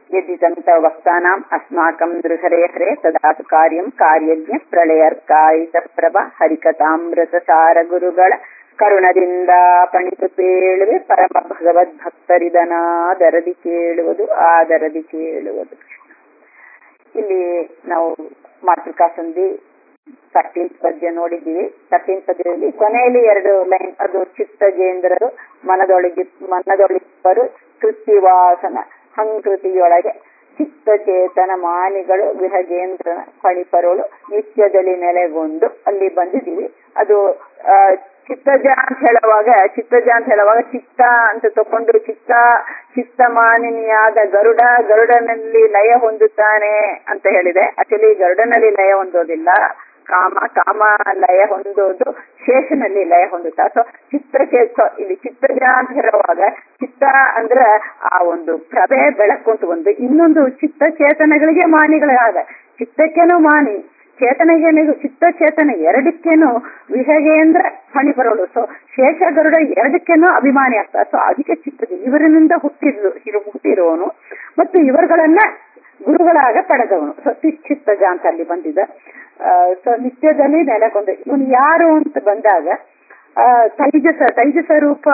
यदिदन्त वक्तानाम् अस्माकं नृहरे हरे तदा तु कार्यं कार्यಜ್ಞ ಪ್ರಳಯರ್ಕಾಯಿತಪ್ರಭ ಹರಿಕಥಾಮೃತಸಾರ ಗುರುಗಳ ಕರುಣದಿಂದ ಪಣಿತು ಕೇಳುವೆ ಪರಮ ಭಗವದ್ಭಕ್ತರಿದನಾದರದಿ ಕೇಳುವುದು ಆದರದಿ ಕೇಳುವುದು ಇಲ್ಲಿ ನಾವು ಮಾತೃಕಾ ಸಂಧಿ ತರ್ಟೀನ್ ಪದ್ಯ ನೋಡಿದ್ದೀವಿ ತರ್ಟೀನ್ ಪದ್ಯದಲ್ಲಿ ಕೊನೆಯಲ್ಲಿ ಎರಡು ಲೈನ್ ಅದು ಚಿತ್ತಜೇಂದ್ರರು ಮನದೊಳಗಿ ಮನದೊಳಿಪ್ಪರು ಕೃತಿವಾಸನ ಹಂಕೃತಿಯೊಳಗೆ ಚಿತ್ತಚೇತನ ಮಾನಿಗಳು ವಿಹಗೇಂದ್ರನ ಫಣಿಪರುಳು ನಿತ್ಯದಲ್ಲಿ ನೆಲೆಗೊಂಡು ಅಲ್ಲಿ ಬಂದಿದ್ದೀವಿ ಅದು ಚಿತ್ತಜ ಅಂತ ಹೇಳುವಾಗ ಚಿತ್ತಜ ಅಂತ ಹೇಳುವಾಗ ಚಿತ್ತ ಅಂತ ತಕೊಂಡು ಚಿತ್ತ ಚಿತ್ತ ಮಾನಿನಿಯಾದ ಗರುಡ ಗರುಡನಲ್ಲಿ ಲಯ ಹೊಂದುತ್ತಾನೆ ಅಂತ ಹೇಳಿದೆ ಆಕ್ಚುಲಿ ಗರುಡನಲ್ಲಿ ಲಯ ಹೊಂದೋದಿಲ್ಲ ಕಾಮ ಕಾಮ ಲಯ ಹೊಂದೋದು ಶೇಷನಲ್ಲಿ ಲಯ ಹೊಂದುತ್ತಾ ಸೊ ಚಿತ್ರಚೇತ ಇಲ್ಲಿ ಚಿತ್ರಜ ಅಂತ ಹೇಳುವಾಗ ಚಿತ್ತ ಅಂದ್ರೆ ಆ ಒಂದು ಪ್ರಭೆ ಬೆಳಕು ಒಂದು ಇನ್ನೊಂದು ಚಿತ್ತ ಚೇತನಗಳಿಗೆ ಮಾನಿಗಳಾದ ಚಿತ್ತಕ್ಕೇನು ಮಾನಿ ಚೇತನಿಗೆ ಚಿತ್ತ ಚೇತನ ಎರಡಕ್ಕೇನು ವಿಹಗೇಂದ್ರ ಫಣಿ ಬರೋಳು ಸೊ ಶೇಷ ಗರುಡ ಎರಡಕ್ಕೇನು ಅಭಿಮಾನಿ ಆಗ್ತಾ ಸೊ ಅದಕ್ಕೆ ಚಿತ್ತದ ಇವರಿನಿಂದ ಹುಟ್ಟಿದ್ರು ಹುಟ್ಟಿರೋನು ಮತ್ತು ಇವರುಗಳನ್ನ ಗುರುಗಳಾಗ ಪಡೆದವನು ಸೊ ಚಿತ್ತಜ ಅಂತ ಅಲ್ಲಿ ಬಂದಿದ್ದ ಸೊ ನಿತ್ಯದಲ್ಲಿ ನೆಲೆಗೊಂಡು ಇವನು ಯಾರು ಅಂತ ಬಂದಾಗ ತೈಜಸ ತೈಜಸ ರೂಪ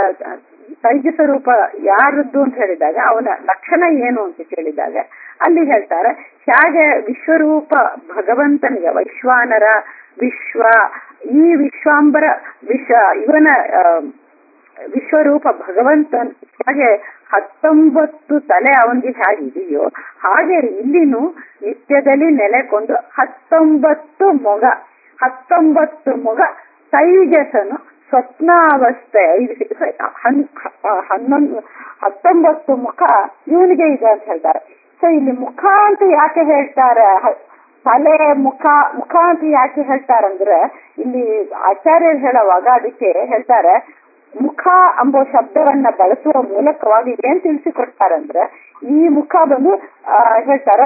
ತೈಜಸ ರೂಪ ಯಾರದ್ದು ಅಂತ ಹೇಳಿದಾಗ ಅವನ ಲಕ್ಷಣ ಏನು ಅಂತ ಕೇಳಿದಾಗ ಅಲ್ಲಿ ಹೇಳ್ತಾರೆ ಹೇಗೆ ವಿಶ್ವರೂಪ ಭಗವಂತನಿಗೆ ವೈಶ್ವಾನರ ವಿಶ್ವ ಈ ವಿಶ್ವಾಂಬರ ವಿಶ್ವ ಇವನ ವಿಶ್ವರೂಪ ಭಗವಂತನ್ ಹಾಗೆ ಹತ್ತೊಂಬತ್ತು ತಲೆ ಅವನಿಗೆ ಹೇಗಿದೆಯೋ ಹಾಗೆ ಇಲ್ಲಿನೂ ನಿತ್ಯದಲ್ಲಿ ನೆಲೆಕೊಂಡು ಹತ್ತೊಂಬತ್ತು ಮೊಗ ಹತ್ತೊಂಬತ್ತು ಮೊಗ ತೈಜಸನು ಸ್ವಪ್ನಾವಸ್ಥೆ ಹನ್ನೊಂದು ಹತ್ತೊಂಬತ್ತು ಮುಖ ಇವನಿಗೆ ಇದೆ ಅಂತ ಹೇಳ್ತಾರೆ ಸೊ ಇಲ್ಲಿ ಮುಖ ಅಂತ ಯಾಕೆ ಹೇಳ್ತಾರೆ ತಲೆ ಮುಖ ಮುಖ ಅಂತ ಯಾಕೆ ಹೇಳ್ತಾರಂದ್ರೆ ಇಲ್ಲಿ ಆಚಾರ್ಯರು ಹೇಳುವಾಗ ಅದಕ್ಕೆ ಹೇಳ್ತಾರೆ ಮುಖ ಎಂಬ ಶಬ್ದವನ್ನ ಬಳಸುವ ಮೂಲಕವಾಗಿ ಏನ್ ತಿಳಿಸಿಕೊಡ್ತಾರಂದ್ರೆ ಈ ಮುಖ ಬಂದು ಹೇಳ್ತಾರ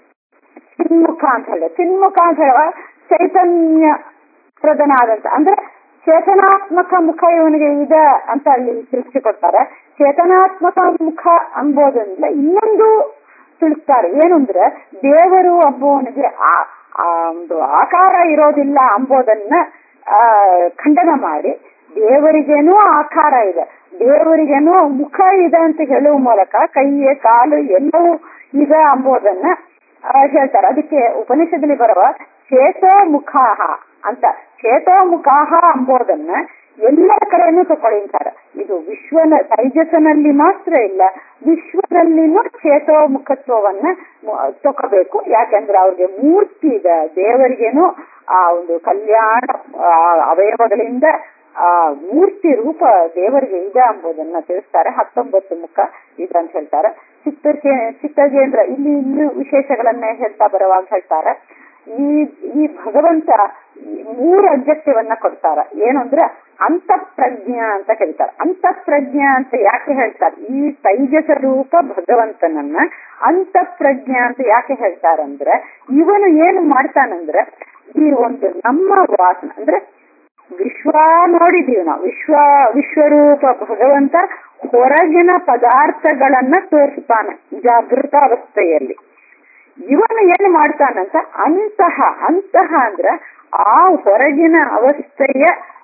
ಚಿನ್ಮುಖ ಅಂತ ಹೇಳ ಚಿನ್ಮುಖ ಅಂತ ಹೇಳುವ ಚೈತನ್ಯ ಪ್ರಧಾನ ಆದಂತ ಅಂದ್ರೆ ಚೇತನಾತ್ಮಕ ಮುಖ ಇವನಿಗೆ ಇದೆ ಅಂತ ಅಲ್ಲಿ ತಿಳಿಸಿಕೊಡ್ತಾರೆ ಚೇತನಾತ್ಮಕ ಮುಖ ಅಂಬೋದ್ರಿಂದ ಇನ್ನೊಂದು ತಿಳಿಸ್ತಾರೆ ಏನು ಅಂದ್ರೆ ದೇವರು ಅಂಬೋನಿಗೆ ಆ ಒಂದು ಆಕಾರ ಇರೋದಿಲ್ಲ ಅಂಬೋದನ್ನ ಆ ಖಂಡನ ಮಾಡಿ ದೇವರಿಗೇನೂ ಆಕಾರ ಇದೆ ದೇವರಿಗೇನೂ ಮುಖ ಇದೆ ಅಂತ ಹೇಳುವ ಮೂಲಕ ಕೈಯೇ ಕಾಲು ಎಲ್ಲವೂ ಇದೆ ಅಂಬೋದನ್ನ ಹೇಳ್ತಾರೆ ಅದಕ್ಕೆ ಉಪನಿಷದಲ್ಲಿ ಬರುವ ಚೇತೋ ಮುಖಾಹ ಅಂತ ಚೇತೋ ಮುಖಾಹ ಅಂಬೋದನ್ನ ಎಲ್ಲ ಕಡೆನೂ ತಗೊಳ್ತಾರೆ ಇದು ವಿಶ್ವನ ತೈಜಸನಲ್ಲಿ ಮಾತ್ರ ಇಲ್ಲ ವಿಶ್ವದಲ್ಲಿನೂ ಚೇತೋ ಮುಖತ್ವವನ್ನ ತಗೋಬೇಕು ಯಾಕಂದ್ರೆ ಅವ್ರಿಗೆ ಮೂರ್ತಿ ಇದೆ ದೇವರಿಗೇನು ಆ ಒಂದು ಕಲ್ಯಾಣ ಅವಯವಗಳಿಂದ ಆ ಮೂರ್ತಿ ರೂಪ ದೇವರಿಗೆ ಇದೆ ಎಂಬುದನ್ನ ತಿಳಿಸ್ತಾರೆ ಹತ್ತೊಂಬತ್ತು ಮುಖ ಇದೆ ಅಂತ ಹೇಳ್ತಾರೆ ಚಿತ್ತ ಚಿತ್ತಜೇಂದ್ರ ಇಲ್ಲಿ ಇಲ್ಲಿ ವಿಶೇಷಗಳನ್ನ ಹೇಳ್ತಾ ಬರುವಾಗ ಹೇಳ್ತಾರೆ ಈ ಈ ಭಗವಂತ ಮೂರು ಅಬ್ಜೆಕ್ಟಿವ್ ಅನ್ನ ಕೊಡ್ತಾರ ಏನಂದ್ರೆ ಅಂತಃಪ್ರಜ್ಞಾ ಅಂತ ಹೇಳ್ತಾರೆ ಅಂತಃಪ್ರಜ್ಞಾ ಅಂತ ಯಾಕೆ ಹೇಳ್ತಾರೆ ಈ ತೈಜಸ ರೂಪ ಭಗವಂತನನ್ನ ಅಂತಃಪ್ರಜ್ಞಾ ಅಂತ ಯಾಕೆ ಹೇಳ್ತಾರಂದ್ರೆ ಇವನು ಏನು ಮಾಡ್ತಾನಂದ್ರೆ ಈ ಒಂದು ನಮ್ಮ ವಾಸನ ಅಂದ್ರೆ ವಿಶ್ವ ನೋಡಿದೀವಿ ನಾವು ವಿಶ್ವ ವಿಶ್ವರೂಪ ಭಗವಂತ ಹೊರಗಿನ ಪದಾರ್ಥಗಳನ್ನ ತೋರಿಸ್ತಾನೆ ಜಾಗೃತಾವಸ್ಥೆಯಲ್ಲಿ ಇವನು ಏನು ಮಾಡ್ತಾನಂತ ಅಂತಹ ಅಂತಹ ಅಂದ್ರ ಆ ಹೊರಗಿನ ಅವಸ್ಥೆಯ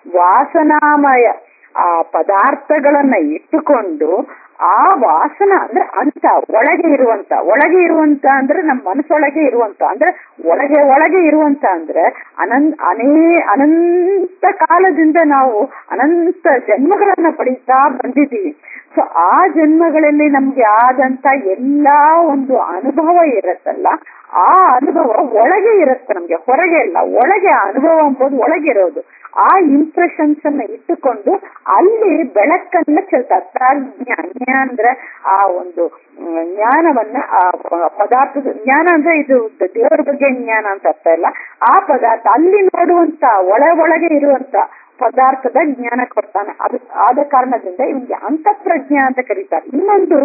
ವಾಸನಾಮಯ ಆ ಪದಾರ್ಥಗಳನ್ನ ಇಟ್ಟುಕೊಂಡು ಆ ವಾಸನ ಅಂದ್ರೆ ಅಂತ ಒಳಗೆ ಇರುವಂತ ಒಳಗೆ ಇರುವಂತ ಅಂದ್ರೆ ನಮ್ಮ ಮನಸ್ಸೊಳಗೆ ಇರುವಂತ ಅಂದ್ರೆ ಒಳಗೆ ಒಳಗೆ ಇರುವಂತ ಅಂದ್ರೆ ಅನಂತ ಅನೇ ಅನಂತ ಕಾಲದಿಂದ ನಾವು ಅನಂತ ಜನ್ಮಗಳನ್ನ ಪಡೀತಾ ಬಂದಿದ್ದೀವಿ ಸೊ ಆ ಜನ್ಮಗಳಲ್ಲಿ ನಮ್ಗೆ ಆದಂತ ಎಲ್ಲಾ ಒಂದು ಅನುಭವ ಇರತ್ತಲ್ಲ ಆ ಅನುಭವ ಒಳಗೆ ಇರುತ್ತೆ ನಮ್ಗೆ ಹೊರಗೆ ಇಲ್ಲ ಒಳಗೆ ಅನುಭವ ಎಂಬುದು ಒಳಗೆ ಇರೋದು ಆ ಇಂಪ್ರೆಷನ್ಸ್ ಅನ್ನ ಇಟ್ಟುಕೊಂಡು ಅಲ್ಲಿ ಬೆಳಕನ್ನ ಚೆಲ್ತಾರೆ ಪ್ರಾಜ್ಞ ಅಂದ್ರೆ ಆ ಒಂದು ಜ್ಞಾನವನ್ನ ಆ ಪದಾರ್ಥದ ಜ್ಞಾನ ಅಂದ್ರೆ ಇದು ದೇವರ ಬಗ್ಗೆ ಜ್ಞಾನ ಅಂತ ಅರ್ಥ ಇಲ್ಲ ಆ ಪದಾರ್ಥ ಅಲ್ಲಿ ನೋಡುವಂತ ಒಳ ಒಳಗೆ ಇರುವಂತ ಪದಾರ್ಥದ ಜ್ಞಾನ ಕೊಡ್ತಾನೆ ಅದು ಆದ ಕಾರಣದಿಂದ ಇವನಿಗೆ ಅಂತಃಪ್ರಜ್ಞೆ ಅಂತ ಕರೀತಾರೆ ಇನ್ನೊಂದು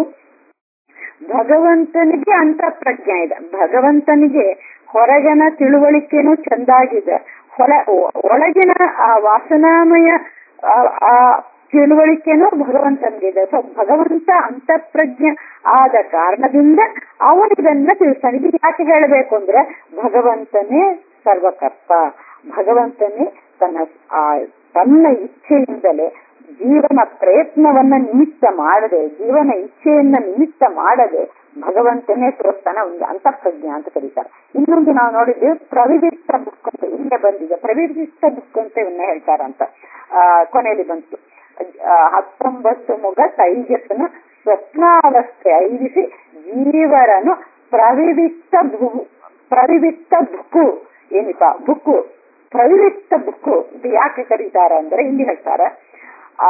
ಭಗವಂತನಿಗೆ ಅಂತಃಪ್ರಜ್ಞೆ ಇದೆ ಭಗವಂತನಿಗೆ ಹೊರಗಿನ ತಿಳುವಳಿಕೆನೂ ಚೆಂದಾಗಿದೆ ಹೊರ ಒಳಗಿನ ಆ ವಾಸನಾಮಯ ಆ ತಿಳುವಳಿಕೆನೂ ಭಗವಂತನಿಗಿದೆ ಸೊ ಭಗವಂತ ಅಂತಃಪ್ರಜ್ಞೆ ಆದ ಕಾರಣದಿಂದ ಅವನಿದನ್ನ ತಿಳಿಸ್ತಾನೆ ಇದು ಯಾಕೆ ಹೇಳಬೇಕು ಅಂದ್ರೆ ಭಗವಂತನೇ ಸರ್ವಕರ್ತ ಭಗವಂತನೇ ತನ್ನ ಆ ತನ್ನ ಇಚ್ಛೆಯಿಂದಲೇ ಜೀವನ ಪ್ರಯತ್ನವನ್ನ ನಿಮಿತ್ತ ಮಾಡದೆ ಜೀವನ ಇಚ್ಛೆಯನ್ನ ನಿಮಿತ್ತ ಮಾಡದೆ ಭಗವಂತನೇ ತೋರಿಸ್ತಾನೆ ಒಂದು ಅಂತಃಪ್ರಜ್ಞೆ ಅಂತ ಕರೀತಾರೆ ಇನ್ನೊಂದು ನಾವು ನೋಡಿದ್ವಿ ಪ್ರವಿಧಿಷ್ಟ ಬುಕ್ ಅಂತ ಹಿಂದೆ ಬಂದಿದೆ ಪ್ರವಿಧಿಷ್ಟ ಬುಕ್ ಅಂತ ಇವನ್ನ ಹೇಳ್ತಾರಂತ ಆ ಕೊನೆಯಲ್ಲಿ ಬಂತು ಆ, ಹತ್ತೊಂಬತ್ತು ಮುಗ ತೈಜಸ್ಸನ್ನು ಸ್ವಪ್ನಾವಸ್ಥೆ ಐದಿಸಿ ಜೀವರನು ಪ್ರವಿವಿಕ್ತ ಭು- ಪ್ರವಿವಿಕ್ತ ಬುಕ್ಕು ಏನಿಪ ಬುಕ್ಕು ಪ್ರವಿವಿಕ್ತ ಬುಕ್ಕು ಇದು ಯಾಕೆ ಕರೀತಾರೆ ಅಂದ್ರೆ ಇಲ್ಲಿ ಹೇಳ್ತಾರೆ ಆ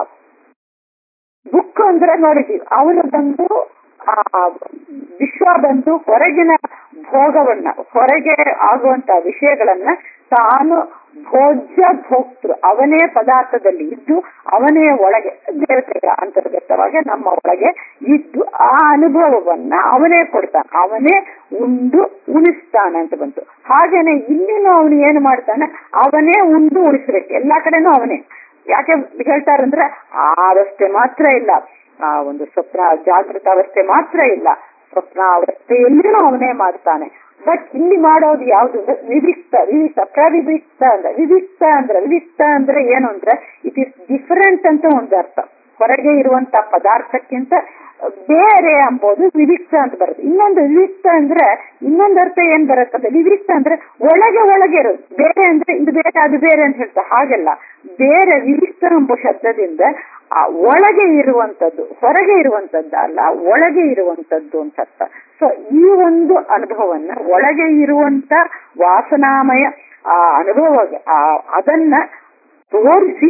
ಬುಕ್ ಅಂದ್ರೆ ನೋಡಿದೀವಿ ಅವನು ಬಂದು ಆ ವಿಶ್ವ ಬಂದು ಹೊರಗಿನ ಭೋಗವನ್ನ ಹೊರಗೆ ಆಗುವಂತ ವಿಷಯಗಳನ್ನ ತಾನು ಭೋಜ್ಯ ಭೋಕ್ತೃ ಅವನೇ ಪದಾರ್ಥದಲ್ಲಿ ಇದ್ದು ಅವನೇ ಒಳಗೆ ದೇವತೆಗಳ ಅಂತರ್ಗತವಾಗಿ ನಮ್ಮ ಒಳಗೆ ಇದ್ದು ಆ ಅನುಭವವನ್ನ ಅವನೇ ಕೊಡ್ತಾನೆ ಅವನೇ ಉಂಡು ಉಣಿಸ್ತಾನೆ ಅಂತ ಬಂತು ಹಾಗೇನೆ ಇಲ್ಲಿನೂ ಅವನು ಏನು ಮಾಡ್ತಾನೆ ಅವನೇ ಉಂಡು ಉಳಿಸ್ಬೇಕು ಎಲ್ಲಾ ಕಡೆನೂ ಅವನೇ ಯಾಕೆ ಹೇಳ್ತಾರಂದ್ರೆ ಆವಸ್ಥೆ ಮಾತ್ರ ಇಲ್ಲ ಆ ಒಂದು ಸ್ವಪ್ನ ಜಾಗೃತ ಅವಸ್ಥೆ ಮಾತ್ರ ಇಲ್ಲ ಸ್ವಪ್ನ ಅವಸ್ಥೆಯಲ್ಲಿನೂ ಅವನೇ ಮಾಡ್ತಾನೆ ಬಟ್ ಇಲ್ಲಿ ಮಾಡೋದು ಯಾವುದು ಅಂದ್ರೆ ವಿವಿಕ್ತ ವಿವಿಕ್ತ ಪ್ರವಿವಿಕ್ತ ಅಂದ್ರೆ ವಿವಿಕ್ತ ಅಂದ್ರೆ ವಿವಿಕ್ತ ಅಂದ್ರೆ ಏನು ಅಂದ್ರೆ ಇಟ್ ಇಸ್ ಡಿಫರೆಂಟ್ ಅಂತ ಒಂದು ಅರ್ಥ ಹೊರಗೆ ಇರುವಂತ ಪದಾರ್ಥಕ್ಕಿಂತ ಬೇರೆ ಅಂಬೋದು ವಿವಿಕ್ತ ಅಂತ ಬರುತ್ತೆ ಇನ್ನೊಂದು ವಿವಿಕ್ತ ಅಂದ್ರೆ ಇನ್ನೊಂದು ಅರ್ಥ ಏನ್ ಬರುತ್ತೆ ವಿವಿಕ್ತ ಅಂದ್ರೆ ಒಳಗೆ ಒಳಗೆ ಇರೋದು ಬೇರೆ ಅಂದ್ರೆ ಇದು ಬೇರೆ ಅದು ಬೇರೆ ಅಂತ ಹೇಳ್ತಾರೆ ಹಾಗೆಲ್ಲ ಬೇರೆ ವಿವಿಕ್ತ ಎಂಬ ಶಬ್ದದಿಂದ ಆ ಒಳಗೆ ಇರುವಂತದ್ದು ಹೊರಗೆ ಇರುವಂತದ್ದು ಅಲ್ಲ ಒಳಗೆ ಇರುವಂತದ್ದು ಅಂತ ಅರ್ಥ ಸೊ ಈ ಒಂದು ಅನುಭವವನ್ನ ಒಳಗೆ ಇರುವಂತ ವಾಸನಾಮಯ ಆ ಅನುಭವ ಆ ಅದನ್ನ ತೋರಿಸಿ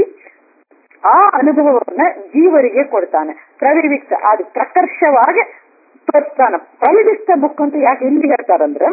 ಆ ಅನುಭವವನ್ನ ಜೀವರಿಗೆ ಕೊಡ್ತಾನೆ ಪ್ರವಿವಿಕ್ತ ಅದು ಪ್ರಕರ್ಷವಾಗಿ ತೋರಿಸ್ತಾನೆ ಪ್ರವಿವಿಕ್ತ ಬುಕ್ ಅಂತ ಯಾಕೆ ಇಲ್ಲಿ ಹೇಳ್ತಾರಂದ್ರೆ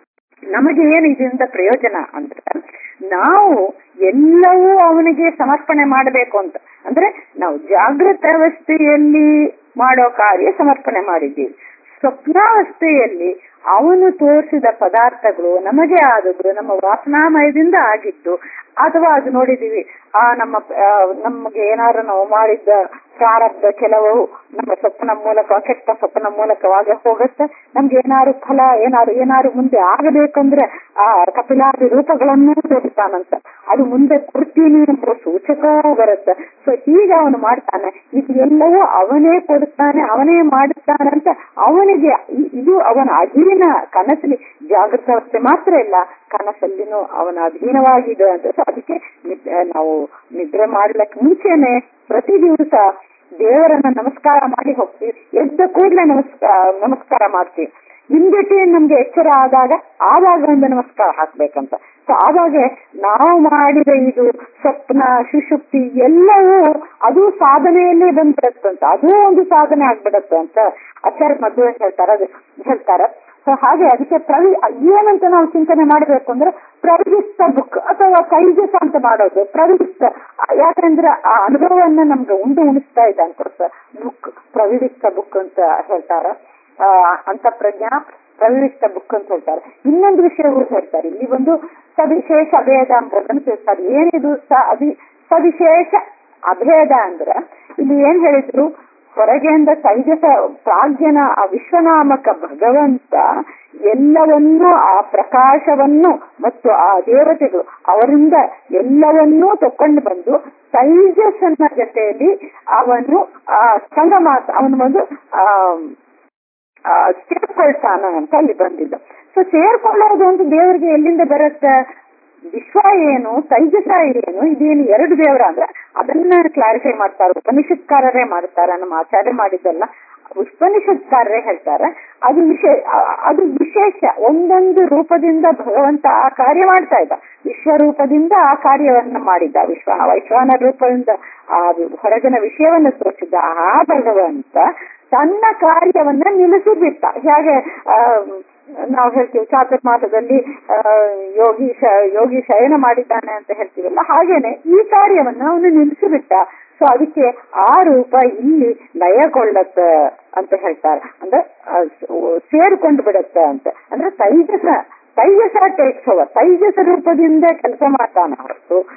ನಮಗೆ ಏನು ಇದರಿಂದ ಪ್ರಯೋಜನ ಅಂದ್ರೆ ನಾವು ಎಲ್ಲವೂ ಅವನಿಗೆ ಸಮರ್ಪಣೆ ಮಾಡಬೇಕು ಅಂತ ಅಂದ್ರೆ ನಾವು ಜಾಗೃತ ಅವಸ್ಥೆಯಲ್ಲಿ ಮಾಡೋ ಕಾರ್ಯ ಸಮರ್ಪಣೆ ಮಾಡಿದ್ದೀವಿ ಸ್ವಪ್ನಾವಸ್ಥೆಯಲ್ಲಿ ಅವನು ತೋರಿಸಿದ ಪದಾರ್ಥಗಳು ನಮಗೆ ಆದದ್ದು ನಮ್ಮ ವಾಸನಾಮಯದಿಂದ ಆಗಿದ್ದು ಅಥವಾ ಅದು ನೋಡಿದೀವಿ ಆ ನಮ್ಮ ಆ, ನಮಗೆ ಏನಾದ್ರು ನಾವು ಮಾಡಿದ್ದ ಪ್ರಾರಬ್ಧ ಕೆಲವು ನಮ್ಮ ಸ್ವಪ್ನ ಮೂಲಕ ಕೆಟ್ಟ ಸ್ವಪ್ನ ಮೂಲಕವಾಗಿ ಹೋಗುತ್ತೆ ನಮ್ಗೆ ಏನಾದ್ರು ಫಲ ಏನಾದ್ರು ಏನಾದ್ರು ಮುಂದೆ ಆಗಬೇಕಂದ್ರೆ ಆ ಕಪಿಲಾದಿ ರೂಪಗಳನ್ನು ತೋರಿಸ್ತಾನಂತ ಅದು ಮುಂದೆ ಕೊಡ್ತೀನಿ ಎಂಬ ಸೂಚಕ ಬರುತ್ತೆ ಸೊ ಹೀಗೆ ಅವನು ಮಾಡ್ತಾನೆ ಇದು ಎಲ್ಲವೂ ಅವನೇ ಕೊಡುತ್ತಾನೆ ಅವನೇ ಮಾಡುತ್ತಾನೆ ಅಂತ ಅವನಿಗೆ ಇ- ಇದು ಅವನ ಅಧೀನ ಕನಸಲ್ಲಿ ಜಾಗೃತ ಅವಸ್ಥೆ ಮಾತ್ರ ಇಲ್ಲ ಕನಸಲ್ಲಿನೂ ಅವನ ಅಧೀನವಾಗಿದೆ ಅಂತ ಸೊ ಅದಕ್ಕೆ ನಿದ್- ನಾವು ನಿದ್ರೆ ಮಾಡ್ಲಿಕ್ಕೆ ಮುಂಚೆನೆ ಪ್ರತಿ ದಿವಸ ದೇವರನ್ನ ನಮಸ್ಕಾರ ಮಾಡಿ ಹೋಗ್ತೀವಿ ಎದ್ದ ಕೂಡಲೇ ನಮಸ್ಕಾರ ನಮಸ್ಕಾರ ಮಾಡ್ತೀವಿ ಇನ್ಬಿಟ್ವೀನ್ ನಮ್ಗೆ ಎಚ್ಚರ ಆದಾಗ ಆವಾಗ ಒಂದು ನಮಸ್ಕಾರ ಹಾಕ್ಬೇಕಂತ ಸೊ ಆವಾಗ ನಾವು ಮಾಡಿದ ಇದು ಸ್ವಪ್ನ ಸುಷುಪ್ತಿ ಎಲ್ಲವೂ ಅದು ಸಾಧನೆಯಲ್ಲೇ ಬಂದ್ಬಿಡತ್ತಂತ ಅದು ಒಂದು ಸಾಧನೆ ಆಗ್ಬಿಡತ್ತೆ ಅಂತ ಆಚಾರ್ಯ ಮದುವೆ ಹೇಳ್ತಾರ ಅದು ಹೇಳ್ತಾರ ಸೊ ಹಾಗೆ ಅದಕ್ಕೆ ಪ್ರವಿ ಏನಂತ ನಾವು ಚಿಂತನೆ ಮಾಡಬೇಕು ಅಂದ್ರೆ ಪ್ರವಿಷ್ಟ ಬುಕ್ ಅಥವಾ ಕೈಜಸ ಅಂತ ಮಾಡೋದು ಪ್ರವಿಷ್ಟ ಯಾಕಂದ್ರೆ ಆ ಅನುಭವವನ್ನ ನಮ್ಗೆ ಉಂಡು ಉಣಿಸ್ತಾ ಇದೆ ಅಂತ ಬುಕ್ ಪ್ರವಿಷ್ಟ ಬುಕ್ ಅಂತ ಹೇಳ್ತಾರ ಆ, ಅಂತ ಪ್ರಜ್ಞಾ ಪ್ರವಿಷ್ಟ ಬುಕ್ ಅಂತ ಹೇಳ್ತಾರೆ ಇನ್ನೊಂದು ವಿಷಯವೂ ಹೇಳ್ತಾರೆ ಇಲ್ಲಿ ಒಂದು ಸವಿಶೇಷ ಅಭೇದ ಅಂಬೋದನ್ನು ತಿಳಿಸ್ತಾರೆ ಏನಿದು ಸ ಅಭಿ ಸವಿಶೇಷ ಅಭೇದ ಅಂದ್ರೆ ಇಲ್ಲಿ ಏನ್ ಹೇಳಿದ್ರು ಹೊರಗೆಯಿಂದ ತೈಜಸ ಪ್ರಾಜ್ಞನ ಆ ವಿಶ್ವನಾಮಕ ಭಗವಂತ ಎಲ್ಲವನ್ನೂ ಆ ಪ್ರಕಾಶವನ್ನು ಮತ್ತು ಆ ದೇವತೆಗಳು ಅವರಿಂದ ಎಲ್ಲವನ್ನೂ ತಕೊಂಡು ಬಂದು ತೈಜಸ್ಸನ್ನ ಜೊತೆಯಲ್ಲಿ ಅವನು ಆ ಸಂಗಮ ಅವನು ಒಂದು ಆ ಆ, ಸೇರ್ಕೊಳ್ತಾನ ಅಂತ ಅಲ್ಲಿ ಬಂದಿದ್ದ ಸೊ ಸೇರ್ಕೊಳ್ಳೋದು ಅಂತ ದೇವರಿಗೆ ಎಲ್ಲಿಂದ ಬರುತ್ತೆ ವಿಶ್ವ ಏನು ತೈಜಸ ಏನು ಇದೇನು ಎರಡು ದೇವರ ಅಂದ್ರೆ ಅದನ್ನ ಕ್ಲಾರಿಫೈ ಮಾಡ್ತಾರೆ ಉಪನಿಷತ್ಕಾರರೇ ಮಾಡ್ತಾರೆ ನಮ್ಮ ಆಚಾರ್ಯ ಮಾಡಿದ್ದಲ್ಲ ಉಪನಿಷತ್ಕಾರರೇ ಹೇಳ್ತಾರೆ ಅದು ವಿಶೇಷ ಅದು ವಿಶೇಷ ಒಂದೊಂದು ರೂಪದಿಂದ ಭಗವಂತ ಆ ಕಾರ್ಯ ಮಾಡ್ತಾ ಇದ್ದ ವಿಶ್ವರೂಪದಿಂದ ಆ ಕಾರ್ಯವನ್ನ ಮಾಡಿದ್ದ ವಿಶ್ವ ವೈಶ್ವಾನ ರೂಪದಿಂದ ಆ ಹೊರಗಿನ ವಿಷಯವನ್ನ ತೋರಿಸಿದ್ದ ಆ ಭಗವಂತ ತನ್ನ ಕಾರ್ಯವನ್ನ ನಿಲ್ಲಿಸಿಬಿಟ್ಟ ಹೇಗೆ ಆ, ನಾವು ಹೇಳ್ತೀವಿ ಚಾತುರ್ಮಾಸದಲ್ಲಿ ಆ, ಯೋಗಿ ಶ- ಯೋಗಿ ಶಯನ ಮಾಡಿದ್ದಾನೆ ಅಂತ ಹೇಳ್ತೀವಲ್ಲ ಹಾಗೇನೆ ಈ ಕಾರ್ಯವನ್ನ ಅವನು ನಿಲ್ಲಿಸಿಬಿಟ್ಟ ಸೊ ಅದಕ್ಕೆ ಆ ರೂಪ ಇಲ್ಲಿ ಲಯಗೊಳ್ಳತ್ತೆ ಅಂತ ಹೇಳ್ತಾರೆ ಅಂದ್ರೆ ಆ, ಸೇರ್ಕೊಂಡು ಬಿಡತ್ತೆ ಅಂತ ಅಂದ್ರೆ ತೈಜಸ ತೈಜಸ ಟೇಕ್ಸ್ ಓವರ್ ತೈಜಸ ರೂಪದಿಂದ ಕೆಲಸ ಮಾಡ್ತಾನೆ ಹೊರತು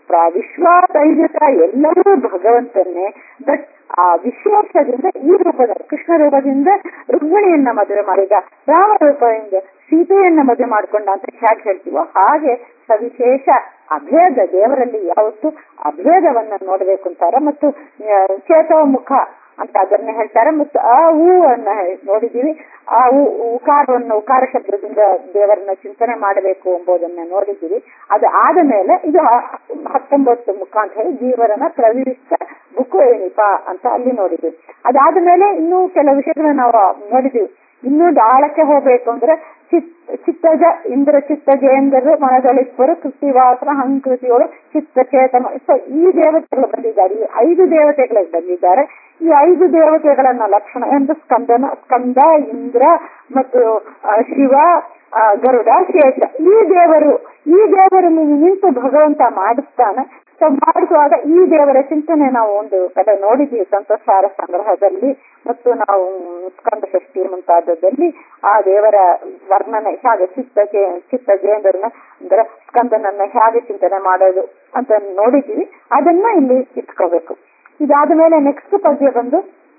ಪ್ರ- ವಿಶ್ವ ತೈಜಸ ಎಲ್ಲವೂ ಭಗವಂತನ್ನೇ ಬಟ್ ಆ ವಿಶ್ವಾಸದಿಂದ ಈ ರೂಪದಲ್ಲಿ ಕೃಷ್ಣ ರೂಪದಿಂದ ರುಕ್ಮಿಣಿಯನ್ನ ಮದುವೆ ಮಾಡಿದ ರಾಮ ರೂಪದಿಂದ ಸೀತೆಯನ್ನ ಮದುವೆ ಮಾಡ್ಕೊಂಡ ಅಂತ ಹೇಗೆ ಹೇಳ್ತೀವೋ ಹಾಗೆ ಸವಿಶೇಷ ಅಭೇದ ದೇವರಲ್ಲಿ ಯಾವತ್ತು ಅಭೇದವನ್ನ ನೋಡಬೇಕು ಅಂತಾರೆ ಮತ್ತು ಆ, ಚೇತವ ಮುಖ ಅಂತ ಅದನ್ನ ಹೇಳ್ತಾರೆ ಮತ್ತು ಆ ಹೂ ಅನ್ನ ನೋಡಿದೀವಿ ಆ ಹೂ ಉಕಾರವನ್ನು ಉಕಾರ ಶಬ್ದದಿಂದ ದೇವರನ್ನ ಚಿಂತನೆ ಮಾಡಬೇಕು ಎಂಬುದನ್ನ ನೋಡಿದ್ದೀವಿ ಅದು ಆದ ಮೇಲೆ ಇದು ಹ- ಹತ್ತೊಂಬತ್ತು ಮುಖ ಅಂತ ಹೇಳಿ ಜೀವರನ ಪ್ರವಿಷ್ಟ ಬುಕ್ಕು ಏನಿಪ ಅಂತ ಅಲ್ಲಿ ನೋಡಿದ್ವಿ ಅದಾದ ಮೇಲೆ ಇನ್ನೂ ಕೆಲವು ವಿಷಯಗಳನ್ನ ನಾವು ನೋಡಿದೀವಿ ಇನ್ನೂ ಆಳಕ್ಕೆ ಹೋಗ್ಬೇಕು ಅಂದ್ರೆ ಚಿತ್ ಚಿತ್ತಜ ಇಂದ್ರ ಚಿತ್ತಜೇಂದ್ರರು ಮನದೊಳಿಪ್ಪರು ಕೃತಿವಾಸನ ಹಂಕೃತಿಯವರು ಚಿತ್ತಚೇತನ ಸೊ ಈ ದೇವತೆಗಳು ಬಂದಿದ್ದಾರೆ ಈ ಐದು ದೇವತೆಗಳು ಬಂದಿದ್ದಾರೆ ಈ ಐದು ದೇವತೆಗಳನ್ನ ಲಕ್ಷಣ ಎಂದು ಸ್ಕಂದನ ಸ್ಕಂದ ಇಂದ್ರ ಮತ್ತು ಆ, ಶಿವ ಆ, ಗರುಡ ಶೇಷ ಈ ದೇವರು ಈ ದೇವರು ನಿಂತು ಭಗವಂತ ಮಾಡಿಸ್ತಾನೆ ಸೊ ಮಾಡಿಸುವಾಗ ಈ ದೇವರ ಚಿಂತನೆ ನಾವು ಒಂದು ಕಡೆ ನೋಡಿದ್ದೀವಿ ಸಂತೋಷಾರ ಸಂಗ್ರಹದಲ್ಲಿ ಮತ್ತು ನಾವು ಸ್ಕಂದ ಷಷ್ಠಿ ಮುಂತಾದದಲ್ಲಿ ಆ ದೇವರ ವರ್ಣನೆ ಹೇಗೆ ಚಿತ್ತ ಚಿತ್ತ ಜೇಂದ್ರನ ಅಂದ್ರೆ ಸ್ಕಂದನನ್ನ ಹೇಗೆ ಚಿಂತನೆ ಮಾಡೋದು ಅಂತ ನೋಡಿದ್ದೀವಿ ಅದನ್ನ ಇಲ್ಲಿ ಇಟ್ಕೋಬೇಕು ಇದಾದ ಮೇಲೆ ನೆಕ್ಸ್ಟ್ ಪದ್ಯ ಬಂದು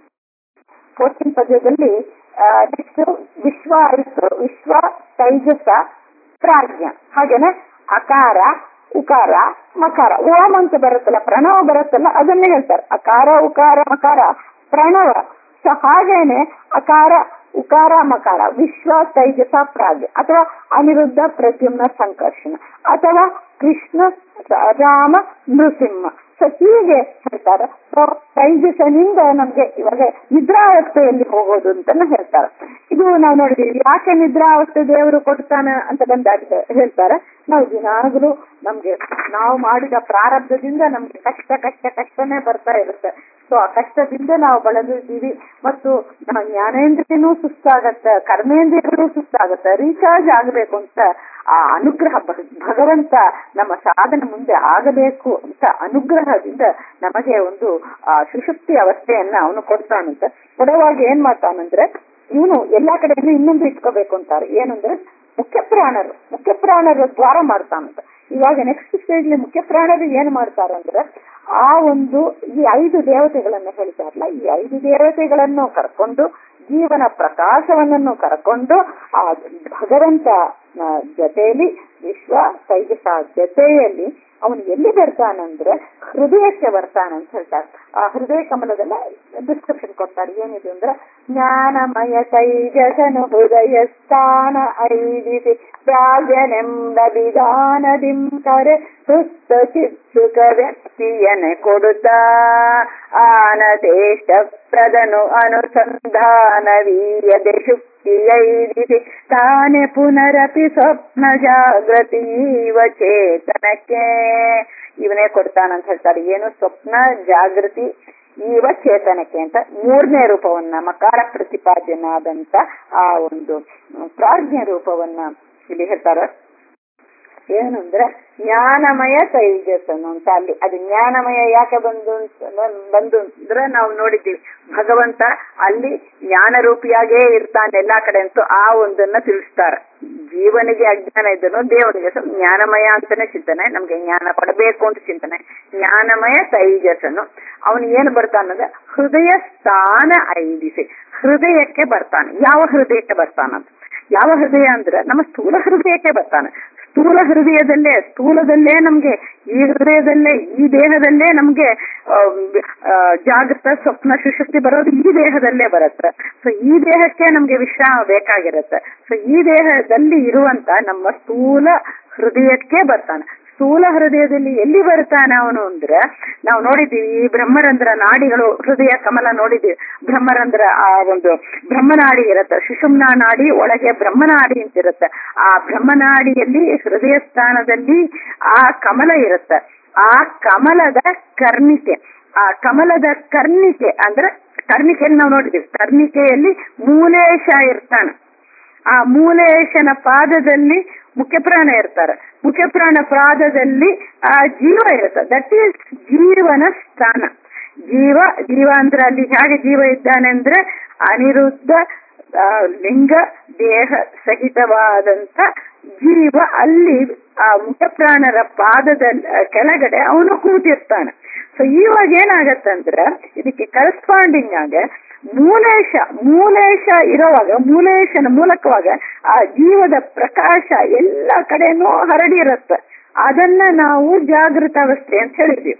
ಫೋರ್ಟೀನ್ ಪದ್ಯದಲ್ಲಿ ನೆಕ್ಸ್ಟ್ ವಿಶ್ವ ಆಯ್ತು ವಿಶ್ವ ತೈಜಸ ಪ್ರಾಜ್ಞ ಹಾಗೇನೆ ಅಕಾರ ಉಕಾರ ಮಕಾರ ಓಂ ಅಂತ ಬರುತ್ತಲ್ಲ ಪ್ರಣವ ಬರುತ್ತಲ್ಲ ಅದನ್ನೇ ಹೇಳ್ತಾರೆ ಅಕಾರ ಉಕಾರ ಮಕಾರ ಪ್ರಣವ ಸೊ ಹಾಗೇನೆ ಅಕಾರ ಉಕಾರ ಮಕಾರ ವಿಶ್ವ ತೈಜಸ ಪ್ರಾಗ್ಯ ಅಥವಾ ಅನಿರುದ್ಧ ಪ್ರದ್ಯುಮ್ನ ಸಂಕರ್ಷಣ ಅಥವಾ ಕೃಷ್ಣ ರಾಮ ನೃಸಿಂಹ ಸೊ ಹೀಗೆ ಹೇಳ್ತಾರೆ ಸೊ ತೈಜಸನಿಂದ ನಮ್ಗೆ ಇವಾಗ ನಿದ್ರಾವಸ್ಥೆಯಲ್ಲಿ ಹೋಗೋದು ಅಂತಾನು ಹೇಳ್ತಾರೆ ಇದು ನಾವು ನೋಡಿದೀವಿ ಯಾಕೆ ನಿದ್ರಾವಸ್ಥೆ ದೇವರು ಕೊಡ್ತಾನೆ ಅಂತ ಬಂದಾಗ ಹೇಳ್ತಾರೆ ನಾವು ದಿನಾಗಲೂ ನಮ್ಗೆ ನಾವು ಮಾಡಿದ ಪ್ರಾರಬ್ಧದಿಂದ ನಮ್ಗೆ ಕಷ್ಟ ಕಷ್ಟ ಕಷ್ಟನೇ ಬರ್ತಾ ಇರುತ್ತೆ ಸೊ ಆ ಕಷ್ಟದಿಂದ ನಾವು ಬಳಲಿದ್ದೀವಿ ಮತ್ತು ನಮ್ಮ ಜ್ಞಾನೇಂದ್ರಿಯನೂ ಸುಸ್ತಾಗತ್ತೆ ಕರ್ಮೇಂದ್ರಿಯಗಳು ಸುಸ್ತಾಗತ್ತೆ ರೀಚಾರ್ಜ್ ಆಗಬೇಕು ಅಂತ ಆ ಅನುಗ್ರಹ ಭ- ಭಗವಂತ ನಮ್ಮ ಸಾಧನೆ ಮುಂದೆ ಆಗಬೇಕು ಅಂತ ಅನುಗ್ರಹದಿಂದ ನಮಗೆ ಒಂದು ಆ ಸುಷುಪ್ತಿ ಅವಸ್ಥೆಯನ್ನ ಅವನು ಕೊಡ್ತಾನಂತ ಕೊಡುವಾಗ ಏನ್ ಮಾಡ್ತಾನಂದ್ರೆ ಇವನು ಎಲ್ಲಾ ಕಡೆನೂ ಇನ್ನೊಂದು ಇಟ್ಕೋಬೇಕು ಅಂತಾರೆ ಏನಂದ್ರೆ ಮುಖ್ಯ ಪ್ರಾಣರು ಮುಖ್ಯ ಪ್ರಾಣರು ದ್ವಾರ ಮಾಡ್ತಾನಂತ ಇವಾಗ ನೆಕ್ಸ್ಟ್ ಸ್ಟೇಜ್ ಮುಖ್ಯ ಪ್ರಾಣರು ಏನ್ ಮಾಡ್ತಾರಂದ್ರೆ ಆ ಒಂದು ಈ ಐದು ದೇವತೆಗಳನ್ನ ಹೇಳ್ತಾರಲ್ಲ ಈ ಐದು ದೇವತೆಗಳನ್ನು ಕರ್ಕೊಂಡು ಜೀವನ ಪ್ರಕಾಶವನ್ನು ಕರ್ಕೊಂಡು ಆ ಭಗವಂತ ಆ, ಜೊತೆಯಲ್ಲಿ ವಿಶ್ವ ತೈಜಸ ಜೊತೆಯಲ್ಲಿ ಅವನು ಎಲ್ಲಿ ಬರ್ತಾನಂದ್ರೆ ಹೃದಯಕ್ಕೆ ಬರ್ತಾನಂತ ಹೇಳ್ತಾರೆ ಆ ಹೃದಯ ಕಮಲದಲ್ಲ ಡಿಸ್ಕ್ರಿಪ್ಷನ್ ಕೊಡ್ತಾರೆ ಏನಿದೆ ಅಂದ್ರೆ ಜ್ಞಾನಮಯ ತೈಜಸನು ಹೃದಯ ಸ್ಥಾನ ಐದಿಸಿ ಪ್ರಾಗ್ಯನೆಂಬ ವಿಧಾನದಿಂ ಕರೆ ಸುತ್ತ ಚಿತ್ಸುಕ ವ್ಯಕ್ತಿಯನೆ ಕೊಡುತ್ತಾ ಆನದೇಶ ಪ್ರದನು ಅನುಸಂಧಾನ ವೀರ್ಯದೆ ಶುಕ್ತಿಯೈದಿಸಿ ತಾನೆ ಪುನರಪಿ ಸ್ವಪ್ನ ಜಾಗೃತಿ ಇವ ಚೇತನಕ್ಕೆ ಇವನೇ ಕೊಡ್ತಾನಂತ ಹೇಳ್ತಾರೆ ಏನು ಸ್ವಪ್ನ ಜಾಗೃತಿ ಇವ ಚೇತನಕ್ಕೆ ಅಂತ ಮೂರನೇ ರೂಪವನ್ನ ಮಕಾರ ಪ್ರತಿಪಾದ್ಯನಾದಂತ ಆ ಒಂದು ಪ್ರಾಜ್ಞ ರೂಪವನ್ನ ಇಲ್ಲಿ ಹೇಳ್ತಾರೆ ಏನು ಅಂದ್ರೆ ಜ್ಞಾನಮಯ ತೈಜಸ್ಸನು ಅಂತ ಅಲ್ಲಿ ಅದು ಜ್ಞಾನಮಯ ಯಾಕೆ ಬಂದು ಅಂತ- ಬಂದು ಅಂದ್ರೆ ನಾವು ನೋಡಿದ್ದೀವಿ ಭಗವಂತ ಅಲ್ಲಿ ಜ್ಞಾನ ರೂಪಿಯಾಗೇ ಇರ್ತಾನೆ ಎಲ್ಲಾ ಕಡೆ ಅಂತೂ ಆ ಒಂದನ್ನ ತಿಳಿಸ್ತಾರೆ ಜೀವನಿಗೆ ಅಜ್ಞಾನ ಇದ್ದನು ದೇವನಿಗೆ ಸ್ವಲ್ಪ ಜ್ಞಾನಮಯ ಅಂತಾನೆ ಚಿಂತನೆ ನಮ್ಗೆ ಜ್ಞಾನ ಕೊಡಬೇಕು ಅಂತ ಚಿಂತನೆ ಜ್ಞಾನಮಯ ತೈಜಸ್ಸನು ಅವನು ಏನು ಬರ್ತಾನಂದ್ರೆ ಹೃದಯ ಸ್ಥಾನ ಐದಿಸಿ ಹೃದಯಕ್ಕೆ ಬರ್ತಾನೆ ಯಾವ ಹೃದಯಕ್ಕೆ ಬರ್ತಾನಂತ ಯಾವ ಹೃದಯ ಅಂದ್ರೆ ನಮ್ಮ ಸ್ಥೂಲ ಹೃದಯಕ್ಕೆ ಬರ್ತಾನೆ ಸ್ಥೂಲ ಹೃದಯದಲ್ಲೇ ಸ್ಥೂಲದಲ್ಲೇ ನಮ್ಗೆ ಈ ಹೃದಯದಲ್ಲೇ ಈ ದೇಹದಲ್ಲೇ ನಮ್ಗೆ ಆ, ಆ, ಜಾಗೃತ ಸ್ವಪ್ನ ಸುಶಕ್ತಿ ಬರೋದು ಈ ದೇಹದಲ್ಲೇ ಬರುತ್ತೆ ಸೊ ಈ ದೇಹಕ್ಕೆ ನಮ್ಗೆ ವಿಶ್ರಾಮ ಬೇಕಾಗಿರುತ್ತೆ ಸೊ ಈ ದೇಹದಲ್ಲಿ ಇರುವಂತ ನಮ್ಮ ಸ್ಥೂಲ ಹೃದಯಕ್ಕೆ ಬರ್ತಾನೆ ಸ್ಥೂಲ ಹೃದಯದಲ್ಲಿ ಎಲ್ಲಿ ಬರ್ತಾನೆ ಅವನು ಅಂದ್ರೆ ನಾವು ನೋಡಿದ್ದೀವಿ ಈ ಬ್ರಹ್ಮರಂಧ್ರ ನಾಡಿಗಳು ಹೃದಯ ಕಮಲ ನೋಡಿದ್ದೀವಿ ಬ್ರಹ್ಮರಂಧ್ರ ಆ ಒಂದು ಬ್ರಹ್ಮನಾಡಿ ಇರುತ್ತೆ ಸುಷುಮ್ನ ನಾಡಿ ಒಳಗೆ ಬ್ರಹ್ಮನಾಡಿ ಅಂತ ಇರುತ್ತೆ ಆ ಬ್ರಹ್ಮನಾಡಿಯಲ್ಲಿ ಹೃದಯ ಸ್ಥಾನದಲ್ಲಿ ಆ ಕಮಲ ಇರುತ್ತೆ ಆ ಕಮಲದ ಕರ್ಣಿಕೆ ಆ ಕಮಲದ ಕರ್ಣಿಕೆ ಅಂದ್ರೆ ಕರ್ಣಿಕೆಯಲ್ಲಿ ನಾವು ನೋಡಿದ್ದೀವಿ ಕರ್ಣಿಕೆಯಲ್ಲಿ ಮೂಲೇಶ ಇರ್ತಾನೆ ಆ ಮೂಲೇಶನ ಪಾದದಲ್ಲಿ ಮುಖ್ಯಪ್ರಾಣ ಇರ್ತಾರೆ ಮುಖ್ಯಪ್ರಾಣ ಪಾದದಲ್ಲಿ ಆ ಜೀವ ಇರುತ್ತೆ ದಟ್ ಈಸ್ ಜೀವನ ಸ್ಥಾನ ಜೀವ ಜೀವ ಅಂದ್ರೆ ಅಲ್ಲಿ ಹೇಗೆ ಜೀವ ಇದ್ದಾನೆ ಅಂದ್ರೆ ಅನಿರುದ್ಧ ಆ, ಲಿಂಗ ದೇಹ ಸಹಿತವಾದಂತ ಜೀವ ಅಲ್ಲಿ ಆ ಮುಖಪ್ರಾಣರ ಪಾದದ ಕೆಳಗಡೆ ಅವನು ಕೂತಿರ್ತಾನೆ ಸೊ ಇವಾಗ ಏನಾಗತ್ತಂದ್ರೆ ಇದಕ್ಕೆ ಕರೆಸ್ಪಾಂಡಿಂಗ್ ಆಗ ಮೂಲೇಶ ಮೂಲೇಶ ಇರೋವಾಗ ಮೂಲೇಶನ ಮೂಲಕವಾಗ ಆ ಜೀವದ ಪ್ರಕಾಶ ಎಲ್ಲ ಕಡೆನೂ ಹರಡಿರುತ್ತೆ ಅದನ್ನ ನಾವು ಜಾಗೃತಾವಸ್ಥೆ ಅಂತ ಹೇಳಿದೀವಿ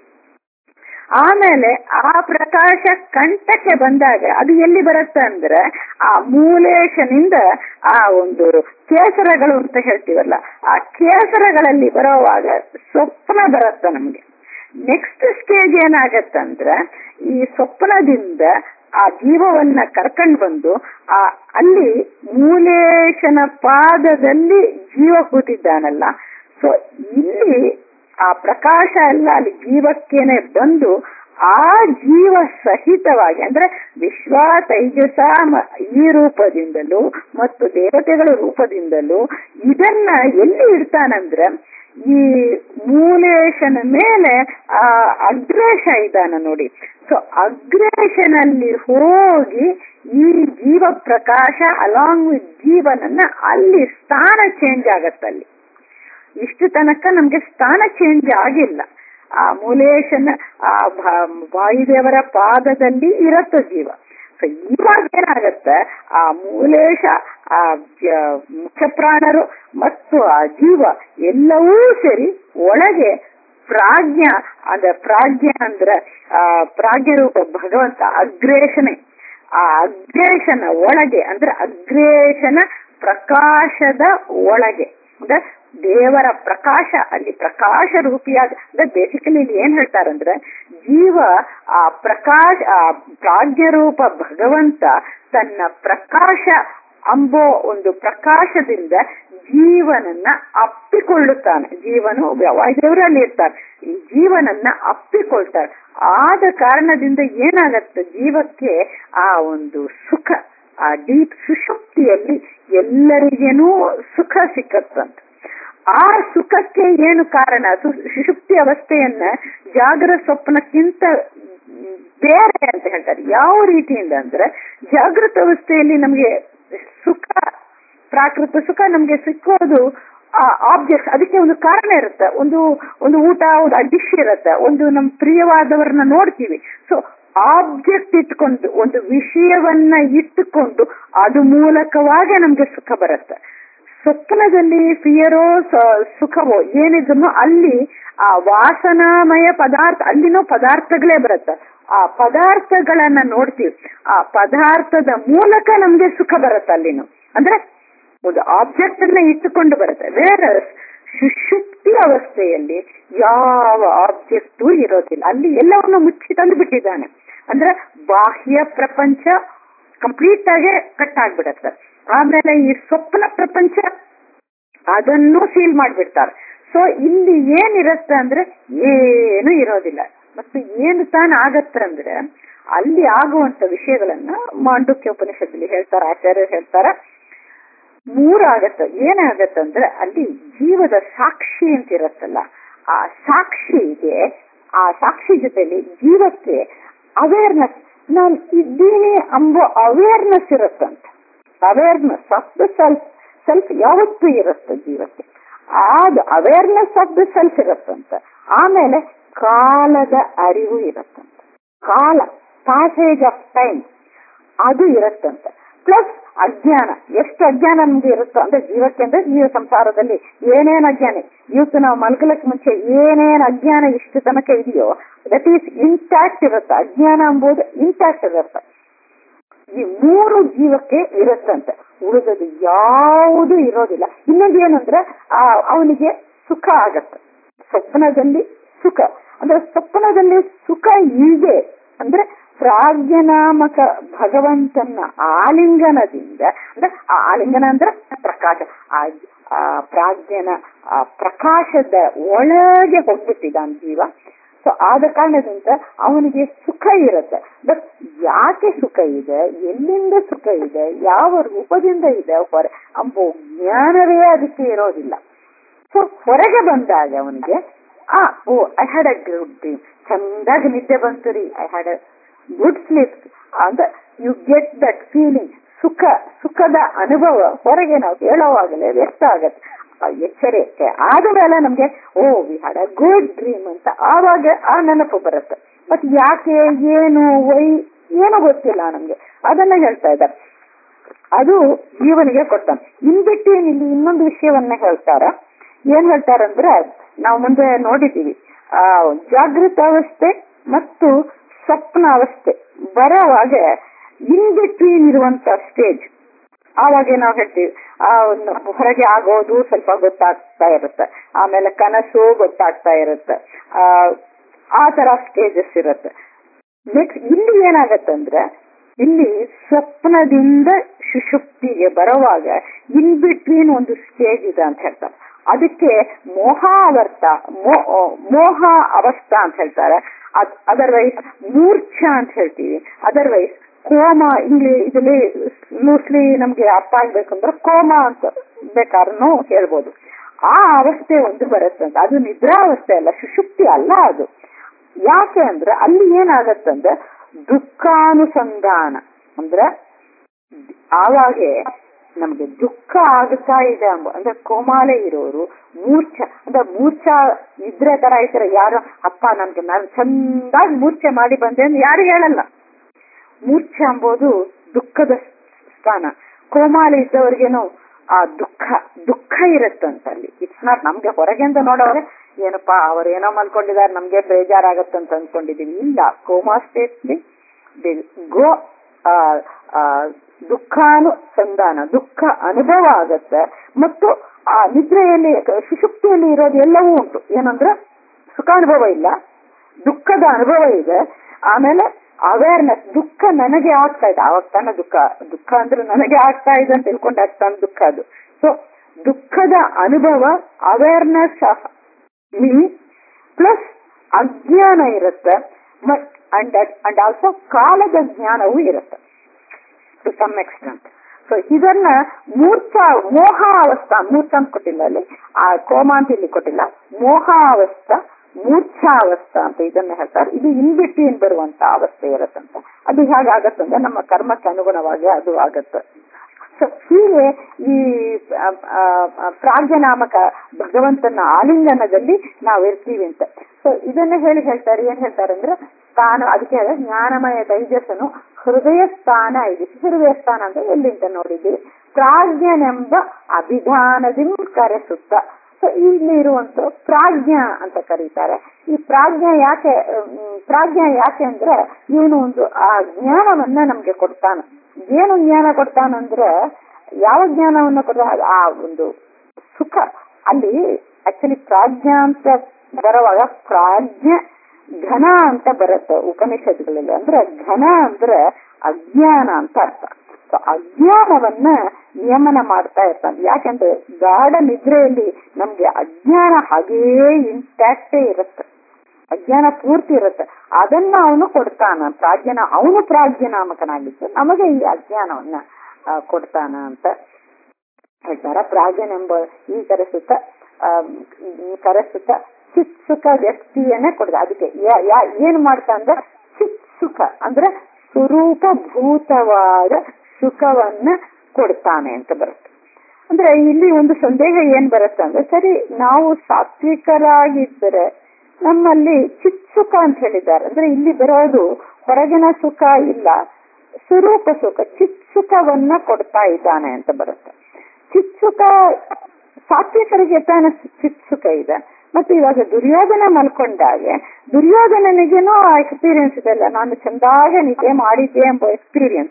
ಆಮೇಲೆ ಆ ಪ್ರಕಾಶ ಕಂಠಕ್ಕೆ ಬಂದಾಗ ಅದು ಎಲ್ಲಿ ಬರುತ್ತೆ ಅಂದ್ರೆ ಆ ಮೂಲೇಶನಿಂದ ಆ ಒಂದು ಕೇಸರಗಳು ಅಂತ ಹೇಳ್ತೀವಲ್ಲ ಆ ಕೇಸರಗಳಲ್ಲಿ ಬರೋವಾಗ ಸ್ವಪ್ನ ಬರುತ್ತೆ ನಮ್ಗೆ ನೆಕ್ಸ್ಟ್ ಸ್ಟೇಜ್ ಏನಾಗತ್ತಂದ್ರೆ ಈ ಸ್ವಪ್ನದಿಂದ ಆ ಜೀವವನ್ನ ಕರ್ಕೊಂಡ್ ಬಂದು ಆ ಅಲ್ಲಿ ಮೂಲೇಶನ ಪಾದದಲ್ಲಿ ಜೀವ ಕೂತಿದ್ದಾನಲ್ಲ ಸೊ ಇಲ್ಲಿ ಆ ಪ್ರಕಾಶ ಎಲ್ಲ ಅಲ್ಲಿ ಜೀವಕ್ಕೇನೆ ಬಂದು ಆ ಜೀವ ಸಹಿತವಾಗಿ ಅಂದ್ರೆ ವಿಶ್ವ ತೈಜಸ ಈ ರೂಪದಿಂದಲೂ ಮತ್ತು ದೇವತೆಗಳ ರೂಪದಿಂದಲೂ ಇದನ್ನ ಎಲ್ಲಿ ಇಡ್ತಾನಂದ್ರೆ ಈ ಮೂಲೇಶನ ಮೇಲೆ ಆ ಅಗ್ರೇಶ ಇದ್ದಾನ ನೋಡಿ ಸೊ ಅಗ್ರೇಶನಲ್ಲಿ ಹೋಗಿ ಈ ಜೀವ ಪ್ರಕಾಶ ಅಲಾಂಗ್ ವಿತ್ ಜೀವನನ್ನ ಅಲ್ಲಿ ಸ್ಥಾನ ಚೇಂಜ್ ಆಗತ್ತಲ್ಲಿ ಇಷ್ಟು ತನಕ ನಮ್ಗೆ ಸ್ಥಾನ ಚೇಂಜ್ ಆಗಿಲ್ಲ ಆ ಮೂಲೇಶನ ಆ ವಾಯುದೇವರ ಪಾದದಲ್ಲಿ ಇರತ್ತ ಜೀವ ಸೊ ಇವಾಗ ಏನಾಗತ್ತೆ ಆ ಮೂಲೇಶ ಆ ಮುಖ್ಯಪ್ರಾಣರು ಮತ್ತು ಆ ಜೀವ ಎಲ್ಲವೂ ಸರಿ ಒಳಗೆ ಪ್ರಾಜ್ಞ ಅಂದ್ರೆ ಪ್ರಾಜ್ಞ ಅಂದ್ರೆ ಆ ಪ್ರಾಜ್ಞ ರೂಪ ಭಗವಂತ ಅಗ್ರೇಶನೆ ಆ ಅಗ್ರೇಶನ ಒಳಗೆ ಅಂದ್ರೆ ಅಗ್ರೇಶನ ಪ್ರಕಾಶದ ಒಳಗೆ ಅಂದ್ರೆ ದೇವರ ಪ್ರಕಾಶ ಅಲ್ಲಿ ಪ್ರಕಾಶ ರೂಪಿಯಾದ ಅಂದ್ರೆ ಬೇಸಿಕಲಿ ಇಲ್ಲಿ ಏನ್ ಹೇಳ್ತಾರಂದ್ರೆ ಜೀವ ಆ ಪ್ರಕಾಶ ಆ ಪ್ರಾಜ್ಞರೂಪ ಭಗವಂತ ತನ್ನ ಪ್ರಕಾಶ ಅಂಬೋ ಒಂದು ಪ್ರಕಾಶದಿಂದ ಜೀವನನ್ನ ಅಪ್ಪಿಕೊಳ್ಳುತ್ತಾನೆ ಜೀವನು ವಾಯುದೇವರಲ್ಲಿ ಇರ್ತಾರೆ ಈ ಜೀವನನ್ನ ಅಪ್ಪಿಕೊಳ್ತಾರೆ ಆದ ಕಾರಣದಿಂದ ಏನಾಗತ್ತೆ ಜೀವಕ್ಕೆ ಆ ಒಂದು ಸುಖ ಆ ಡೀಪ್ ಸುಶುಕ್ತಿಯಲ್ಲಿ ಎಲ್ಲರಿಗೇನೂ ಸುಖ ಸಿಕ್ಕತ್ತಂತ ಆ ಸುಖಕ್ಕೆ ಏನು ಕಾರಣ ಸುಷುಪ್ತಿ ಅವಸ್ಥೆಯನ್ನ ಜಾಗರ ಸ್ವಪ್ನಕ್ಕಿಂತ ಬೇರೆ ಅಂತ ಹೇಳ್ತಾರೆ ಯಾವ ರೀತಿಯಿಂದ ಅಂದ್ರೆ ಜಾಗೃತ ಅವಸ್ಥೆಯಲ್ಲಿ ನಮ್ಗೆ ಸುಖ ಪ್ರಾಕೃತ ಸುಖ ನಮ್ಗೆ ಸಿಕ್ಕೋದು ಆಬ್ಜೆಕ್ಟ್ ಅದಕ್ಕೆ ಒಂದು ಕಾರಣ ಇರುತ್ತೆ ಒಂದು ಒಂದು ಊಟ ಒಂದು ಡಿಶ್ ಇರುತ್ತೆ ಒಂದು ನಮ್ ಪ್ರಿಯವಾದವರನ್ನ ನೋಡ್ತೀವಿ ಸೊ ಆಬ್ಜೆಕ್ಟ್ ಇಟ್ಕೊಂಡು ಒಂದು ವಿಷಯವನ್ನ ಇಟ್ಟುಕೊಂಡು ಅದು ಮೂಲಕವಾಗಿ ನಮ್ಗೆ ಸುಖ ಬರುತ್ತೆ ಸ್ವಪ್ನದಲ್ಲಿ ಫಿಯರೋ ಸುಖವೋ ಏನಿದ್ರು ಅಲ್ಲಿ ಆ ವಾಸನಾಮಯ ಪದಾರ್ಥ ಅಲ್ಲಿನೂ ಪದಾರ್ಥಗಳೇ ಬರುತ್ತೆ ಆ ಪದಾರ್ಥಗಳನ್ನ ನೋಡ್ತೀವಿ ಆ ಪದಾರ್ಥದ ಮೂಲಕ ನಮ್ಗೆ ಸುಖ ಬರುತ್ತೆ ಅಲ್ಲಿನು ಅಂದ್ರೆ ಒಂದು ಆಬ್ಜೆಕ್ಟ್ ಅನ್ನ ಇಟ್ಟುಕೊಂಡು ಬರುತ್ತೆ ಬೇರೆ ಸುಷುಪ್ತಿ ಅವಸ್ಥೆಯಲ್ಲಿ ಯಾವ ಆಬ್ಜೆಕ್ಟು ಇರೋದಿಲ್ಲ ಅಲ್ಲಿ ಎಲ್ಲವನ್ನು ಮುಚ್ಚಿ ತಂದು ಬಿಟ್ಟಿದ್ದಾನೆ ಅಂದ್ರೆ ಬಾಹ್ಯ ಪ್ರಪಂಚ ಕಂಪ್ಲೀಟ್ ಆಗಿ ಕಟ್ ಆಗ್ಬಿಡತ್ತೆ ಆಮೇಲೆ ಈ ಸ್ವಪ್ನ ಪ್ರಪಂಚ ಅದನ್ನು ಸೀಲ್ ಮಾಡ್ಬಿಡ್ತಾರೆ ಸೊ ಇಲ್ಲಿ ಏನಿರುತ್ತೆ ಅಂದ್ರೆ ಏನು ಇರೋದಿಲ್ಲ ಮತ್ತು ಏನು ತಾನು ಆಗತ್ತೆ ಅಂದ್ರೆ ಅಲ್ಲಿ ಆಗುವಂತ ವಿಷಯಗಳನ್ನ ಮಾಂಡುಕ್ಯ ಉಪನಿಷತ್ತಲ್ಲಿ ಹೇಳ್ತಾರೆ ಆಚಾರ್ಯರು ಹೇಳ್ತಾರ ಮೂರು ಆಗತ್ತ ಏನಾಗತ್ತಂದ್ರೆ ಅಲ್ಲಿ ಜೀವದ ಸಾಕ್ಷಿ ಅಂತ ಇರತ್ತಲ್ಲ ಆ ಸಾಕ್ಷಿಗೆ ಆ ಸಾಕ್ಷಿ ಜೊತೆಲಿ ಜೀವಕ್ಕೆ ಅವೇರ್ನೆಸ್ ನಾನು ಇದ್ದೀನಿ ಅಂಬೋ ಅವೇರ್ನೆಸ್ ಇರುತ್ತಂತ awareness of the self self ಯಾವತ್ತೂ ಇರುತ್ತೆ ಜೀವಕ್ಕೆ ಅದು ಅವೇರ್ನೆಸ್ ಆಫ್ ದ ಸೆಲ್ಫ್ ಇರುತ್ತಂತ ಆಮೇಲೆ ಕಾಲದ ಅರಿವು ಇರುತ್ತಂತ ಕಾಲ ಪ್ಯಾಸೇಜ್ ಆಫ್ ಟೈಮ್ ಅದು ಇರುತ್ತಂತ ಪ್ಲಸ್ ಅಜ್ಞಾನ ಎಷ್ಟು ಅಜ್ಞಾನ ನಮ್ಗೆ ಇರುತ್ತೋ ಅಂದ್ರೆ ಜೀವಕ್ಕೆ ಅಂದ್ರೆ ಜೀವ ಸಂಸಾರದಲ್ಲಿ ಏನೇನ್ ಅಜ್ಞಾನ ಇವತ್ತು ನಾವು ಮಲ್ಕಲಕ್ಕೆ ಮುಂಚೆ ಏನೇನ್ ಅಜ್ಞಾನ ಇಷ್ಟು ತನಕ ಇದೆಯೋ ದಟ್ ಈಸ್ ಇಂಟ್ಯಾಕ್ಟ್ ಇರುತ್ತೆ ಅಜ್ಞಾನ ಎಂಬುದು ಇಂಟ್ಯಾಕ್ಟ್ ಇರುತ್ತೆ ಈ ಮೂರು ಜೀವಕ್ಕೆ ಇರುತ್ತಂತೆ ಉಳಿದದು ಯಾವುದು ಇರೋದಿಲ್ಲ ಇನ್ನೊಂದು ಏನಂದ್ರೆ ಆ ಅವನಿಗೆ ಸುಖ ಆಗತ್ತೆ ಸ್ವಪ್ನದಲ್ಲಿ ಸುಖ ಅಂದ್ರೆ ಸ್ವಪ್ನದಲ್ಲಿ ಸುಖ ಹೀಗೆ ಅಂದ್ರೆ ಪ್ರಾಜ್ಞನಾಮಕ ಭಗವಂತನ ಆಲಿಂಗನದಿಂದ ಅಂದ್ರೆ ಆ ಆಲಿಂಗನ ಅಂದ್ರೆ ಪ್ರಕಾಶ ಆ ಪ್ರಾಜ್ಞನ ಆ ಪ್ರಕಾಶದ ಒಳಗೆ ಹೋಗ್ಬಿಟ್ಟಿದ್ದಾನ ಜೀವ ಸೊ ಆದ ಕಾರಣದಿಂದ ಅವನಿಗೆ ಸುಖ ಇರುತ್ತೆ ಬಟ್ ಯಾಕೆ ಸುಖ ಇದೆ ಎಲ್ಲಿಂದ ಸುಖ ಇದೆ ಯಾವ ರೂಪದಿಂದ ಇದೆ ಹೊರ ಅಂಬೋ ಜ್ಞಾನವೇ ಅದಕ್ಕೆ ಇರೋದಿಲ್ಲ ಸೊ ಹೊರಗೆ ಬಂದಾಗ ಅವನಿಗೆ ಆ oh I had a good dream ಚಂದಾಗಿ ನಿದ್ದೆ ಬಂತು ರೀ I had a good sleep ಅಂದ್ರೆ ಯು ಗೆಟ್ ದಟ್ ಫೀಲಿಂಗ್ ಸುಖ ಸುಖದ ಅನುಭವ ಹೊರಗೆ ನಾವು ಹೇಳೋವಾಗಲೇ ವ್ಯಕ್ತ ಆಗತ್ತೆ ಆ ಎಚ್ಚರಿಕೆ ಆದ್ಮೇಲೆ ನಮ್ಗೆ oh we had a good dream ಅಂತ ಆವಾಗ ಆ ನೆನಪು ಬರುತ್ತೆ ಬಟ್ ಯಾಕೆ ಏನು ವೈ ಏನೋ ಗೊತ್ತಿಲ್ಲ ನಮ್ಗೆ ಅದನ್ನ ಹೇಳ್ತಾ ಇದ್ದಾರೆ ಅದು ಜೀವನಿಗೆ ಕೊಡ್ತಾನೆ ಇನ್ ಬಿಟ್ವೀನ್ ಇಲ್ಲಿ ಇನ್ನೊಂದು ವಿಷಯವನ್ನ ಹೇಳ್ತಾರ ಏನ್ ಹೇಳ್ತಾರಂದ್ರೆ ನಾವು ಮುಂದೆ ನೋಡಿದೀವಿ ಆ ಜಾಗೃತ ಅವಸ್ಥೆ ಮತ್ತು ಸ್ವಪ್ನ ಅವಸ್ಥೆ ಬರೋವಾಗ ಇನ್ ಬಿಟ್ವೀನ್ ಇರುವಂತ ಸ್ಟೇಜ್ ಆವಾಗ ನಾವು ಹೇಳ್ತೀವಿ ಆ ಒಂದು ಹೊರಗೆ ಆಗೋದು ಸ್ವಲ್ಪ ಗೊತ್ತಾಗ್ತಾ ಇರುತ್ತೆ ಆಮೇಲೆ ಕನಸು ಗೊತ್ತಾಗ್ತಾ ಇರುತ್ತೆ ಆ ಆ ತರ ಸ್ಟೇಜಸ್ ಇರುತ್ತೆ ನೆಕ್ಸ್ಟ್ ಇಲ್ಲಿ ಏನಾಗತ್ತಂದ್ರೆ ಇಲ್ಲಿ ಸ್ವಪ್ನದಿಂದ ಸುಷುಪ್ತಿಗೆ ಬರುವಾಗ ಇನ್ ಬಿಟ್ವೀನ್ ಒಂದು ಸ್ಟೇಜ್ ಇದೆ ಅಂತ ಹೇಳ್ತಾರೆ ಅದಕ್ಕೆ ಮೋಹಾವರ್ತ ಮೋಹ ಅವಸ್ಥಾ ಅಂತ ಹೇಳ್ತಾರೆ ಅದರ್ವೈಸ್ ಮೂರ್ಛ ಅಂತ ಹೇಳ್ತೀವಿ ಅದರ್ವೈಸ್ ಕೋಮ ಇಲ್ಲಿ ಇದರಲ್ಲಿ ಲೂಸ್ಲಿ ನಮ್ಗೆ ಅರ್ಥ ಆಗ್ಬೇಕಂದ್ರೆ ಕೋಮ ಅಂತ ಬೇಕಾದ್ರೂ ಹೇಳ್ಬೋದು ಆ ಅವಸ್ಥೆ ಒಂದು ಬರುತ್ತೆ ಅಂತ ಅದು ನಿದ್ರಾವಸ್ಥೆ ಅಲ್ಲ ಸುಷುಪ್ತಿ ಅಲ್ಲ ಅದು ಯಾಕೆ ಅಂದ್ರೆ ಅಲ್ಲಿ ಏನಾಗತ್ತಂದ್ರೆ ದುಃಖಾನುಸಂಧಾನ ಅಂದ್ರೆ ಆವಾಗೆ ನಮ್ಗೆ ದುಃಖ ಆಗ್ತಾ ಇದೆ ಅಂಬ ಅಂದ್ರೆ ಕೋಮಾಲೆ ಇರೋರು ಮೂರ್ಛ ಅಂದ್ರೆ ಮೂರ್ಛ ನಿದ್ರೆ ತರ ಇದ್ರೆ ಯಾರು ಅಪ್ಪ ನನ್ಗೆ ನಾನು ಚಂದಾಗಿ ಮೂರ್ಛೆ ಮಾಡಿ ಬಂದೆ ಅಂತ ಯಾರು ಹೇಳಲ್ಲ ಮೂರ್ಛೆ ಎಂಬುದು ದುಃಖದ ಸ್ಥಾನ ಕೋಮಾಲೆ ಇದ್ದವ್ರಿಗೇನು ಆ ದುಃಖ ದುಃಖ ಇರುತ್ತಂತ ಅಲ್ಲಿ ಇಟ್ಸ್ ನಾಟ್ ನಮ್ಗೆ ಹೊರಗಿಂದ ನೋಡೋರೆ ಏನಪ್ಪಾ ಅವ್ರು ಏನೋ ಮಲ್ಕೊಂಡಿದ್ದಾರೆ ನಮ್ಗೆ ಬೇಜಾರಾಗತ್ತಂತ ಅನ್ಕೊಂಡಿದೀವಿ ಇಲ್ಲ ಕೋಮಾ ಸ್ಟೇಟ್ಲಿ ಗೋ ದುಃಖಾನುಸಂಧಾನ ದುಃಖ ಅನುಭವ ಆಗತ್ತೆ ಮತ್ತು ಆ ನಿದ್ರೆಯಲ್ಲಿ ಸುಷುಪ್ತಿಯಲ್ಲಿ ಇರೋದು ಎಲ್ಲವೂ ಉಂಟು ಏನಂದ್ರೆ ಸುಖಾನುಭವ ಇಲ್ಲ ದುಃಖದ ಅನುಭವ ಇದೆ ಆಮೇಲೆ ಅವೇರ್ನೆಸ್ ದುಃಖ ನನಗೆ ಆಗ್ತಾ ಇದೆ ಆವಾಗ ತಾನೆ ದುಃಖ ದುಃಖ ಅಂದ್ರೆ ನನಗೆ ಆಗ್ತಾ ಇದೆ ಅಂತ ತಿಳ್ಕೊಂಡು ಆಗ್ತಾನೆ ದುಃಖ ಅದು ಸೊ ದುಃಖದ ಅನುಭವ ಅವೇರ್ನೆಸ್ ಆಫ್ ಮೀ ಪ್ಲಸ್ ಅಜ್ಞಾನ ಇರುತ್ತೆ ಅಂಡ್ ಅಂಡ್ ಆಲ್ಸೋ ಕಾಲದ ಜ್ಞಾನವೂ ಇರುತ್ತೆ ಟು ಸಮ್ ಎಕ್ಸ್ಟೆಂಟ್ ಸೊ ಇದನ್ನ ಮೂರ್ಛ ಮೋಹ ಅವಸ್ಥಾ ಮೂರ್ಛ ಅಂತ ಕೊಟ್ಟಿಲ್ಲ ಅಲ್ಲಿ ಆ ಕೋಮ ಅಂತ ಇಲ್ಲಿ ಕೊಟ್ಟಿಲ್ಲ ಮೋಹ ಅವಸ್ಥಾ ಮೂರ್ಛಾವಸ್ಥಾ ಅಂತ ಇದನ್ನ ಹೇಳ್ತಾರೆ ಇದು ಇನ್ ಬಿಟ್ವೀನ್ ಬರುವಂತ ಅವಸ್ಥೆ ಇರುತ್ತಂತ ಅದು ಹೇಗಾಗತ್ತಂದ್ರೆ ನಮ್ಮ ಕರ್ಮಕ್ಕೆ ಅನುಗುಣವಾಗಿ ಅದು ಆಗತ್ತೆ ಸೊ ಹೀಗೆ ಈ ಪ್ರಾಜ್ಞನಾಮಕ ಭಗವಂತನ ಆಲಿಂಗನದಲ್ಲಿ ನಾವು ಇರ್ತೀವಿ ಅಂತ ಸೊ ಇದನ್ನ ಹೇಳಿ ಹೇಳ್ತಾರೆ ಏನ್ ಹೇಳ್ತಾರೆ ಅಂದ್ರೆ ತಾನು ಅದಕ್ಕೆ ಜ್ಞಾನಮಯ ತೈಜಸ್ಸನು ಹೃದಯ ಸ್ಥಾನ ಇದೆ ಹೃದಯ ಸ್ಥಾನ ಅಂದ್ರೆ ಎಲ್ಲಿಂದ ನೋಡಿದ್ದೀವಿ ಪ್ರಾಜ್ಞನೆಂಬ ಅಭಿಧಾನದಿಂದ ಕರೆಸುತ್ತ ಸೊ ಇಲ್ಲಿ ಇರುವಂತ ಪ್ರಾಜ್ಞ ಅಂತ ಕರೀತಾರೆ ಈ ಪ್ರಾಜ್ಞ ಯಾಕೆ ಪ್ರಾಜ್ಞ ಯಾಕೆ ಅಂದ್ರೆ ಇವನು ಒಂದು ಆ ಜ್ಞಾನವನ್ನ ನಮ್ಗೆ ಕೊಡ್ತಾನ ಏನು ಜ್ಞಾನ ಕೊಡ್ತಾನಂದ್ರೆ ಯಾವ ಜ್ಞಾನವನ್ನ ಕೊಡ್ತಾನ ಆ ಒಂದು ಸುಖ ಅಲ್ಲಿ ಆಕ್ಚುಲಿ ಪ್ರಾಜ್ಞ ಅಂತ ಬರುವಾಗ ಪ್ರಾಜ್ಞ ಘನ ಅಂತ ಬರುತ್ತೆ ಉಪನಿಷತ್ಗಳಲ್ಲಿ ಅಂದ್ರೆ ಘನ ಅಂದ್ರೆ ಅಜ್ಞಾನ ಅಂತ ಅರ್ಥ ಸೊ ಅಜ್ಞಾನವನ್ನ ನಿಯಮನ ಮಾಡ್ತಾ ಇರ್ತಾನೆ ಯಾಕೆಂದ್ರೆ ಗಾಢ ನಿದ್ರೆಯಲ್ಲಿ ನಮ್ಗೆ ಅಜ್ಞಾನ ಹಾಗೇ ಇಂಟ್ಯಾಕ್ಟೇ ಇರುತ್ತೆ ಅಜ್ಞಾನ ಪೂರ್ತಿ ಇರುತ್ತೆ ಅದನ್ನ ಅವನು ಕೊಡ್ತಾನ ಪ್ರಾಜ್ಞನ ಅವನು ಪ್ರಾಜ್ಞನಾಮಕನಾಗಿತ್ತು ನಮಗೆ ಈ ಅಜ್ಞಾನವನ್ನ ಕೊಡ್ತಾನ ಅಂತ ಹೇಳ್ತಾರ ಪ್ರಾಜ್ಞನೆಂಬ ಈ ಕರೆಸುತ್ತ ಕರೆಸುತ್ತ ಚಿತ್ ಸುಖ ವ್ಯಕ್ತಿಯನ್ನೇ ಕೊಡ್ದ ಅದಕ್ಕೆ ಏನ್ ಮಾಡ್ತಾ ಅಂದ್ರೆ ಚಿತ್ ಸುಖ ಅಂದ್ರೆ ಸ್ವರೂಪಭೂತವಾದ ಸುಖವನ್ನ ಕೊಡ್ತಾನೆ ಅಂತ ಬರುತ್ತೆ ಅಂದ್ರೆ ಇಲ್ಲಿ ಒಂದು ಸಂದೇಹ ಏನ್ ಬರುತ್ತೆ ಅಂದ್ರೆ ಸರಿ ನಾವು ಸಾತ್ವಿಕರಾಗಿದ್ದರೆ ನಮ್ಮಲ್ಲಿ ಚಿತ್ ಸುಖ ಅಂತ ಹೇಳಿದ್ದಾರೆ ಅಂದ್ರೆ ಇಲ್ಲಿ ಬರೋದು ಹೊರಗಿನ ಸುಖ ಇಲ್ಲ ಸ್ವರೂಪ ಸುಖ ಚಿತ್ ಸುಖವನ್ನ ಕೊಡ್ತಾ ಇದ್ದಾನೆ ಅಂತ ಬರುತ್ತೆ ಚಿತ್ ಸುಖ ಸಾತ್ವಿಕರಿಗೆ ತಾನೆ ಚಿತ್ ಸುಖ ಇದೆ ಮತ್ತೆ ಇವಾಗ ದುರ್ಯೋಧನ ಮಲ್ಕೊಂಡಾಗೆ ದುರ್ಯೋಧನನಿಗೇನೋ ಆ ಎಕ್ಸ್ಪೀರಿಯನ್ಸ್ ಇದೆಲ್ಲ ನಾನು ಚಂದಾಗೆ ನಿದ್ದೆ ಮಾಡಿದ್ದೆ ಎಂಬ ಎಕ್ಸ್ಪೀರಿಯನ್ಸ್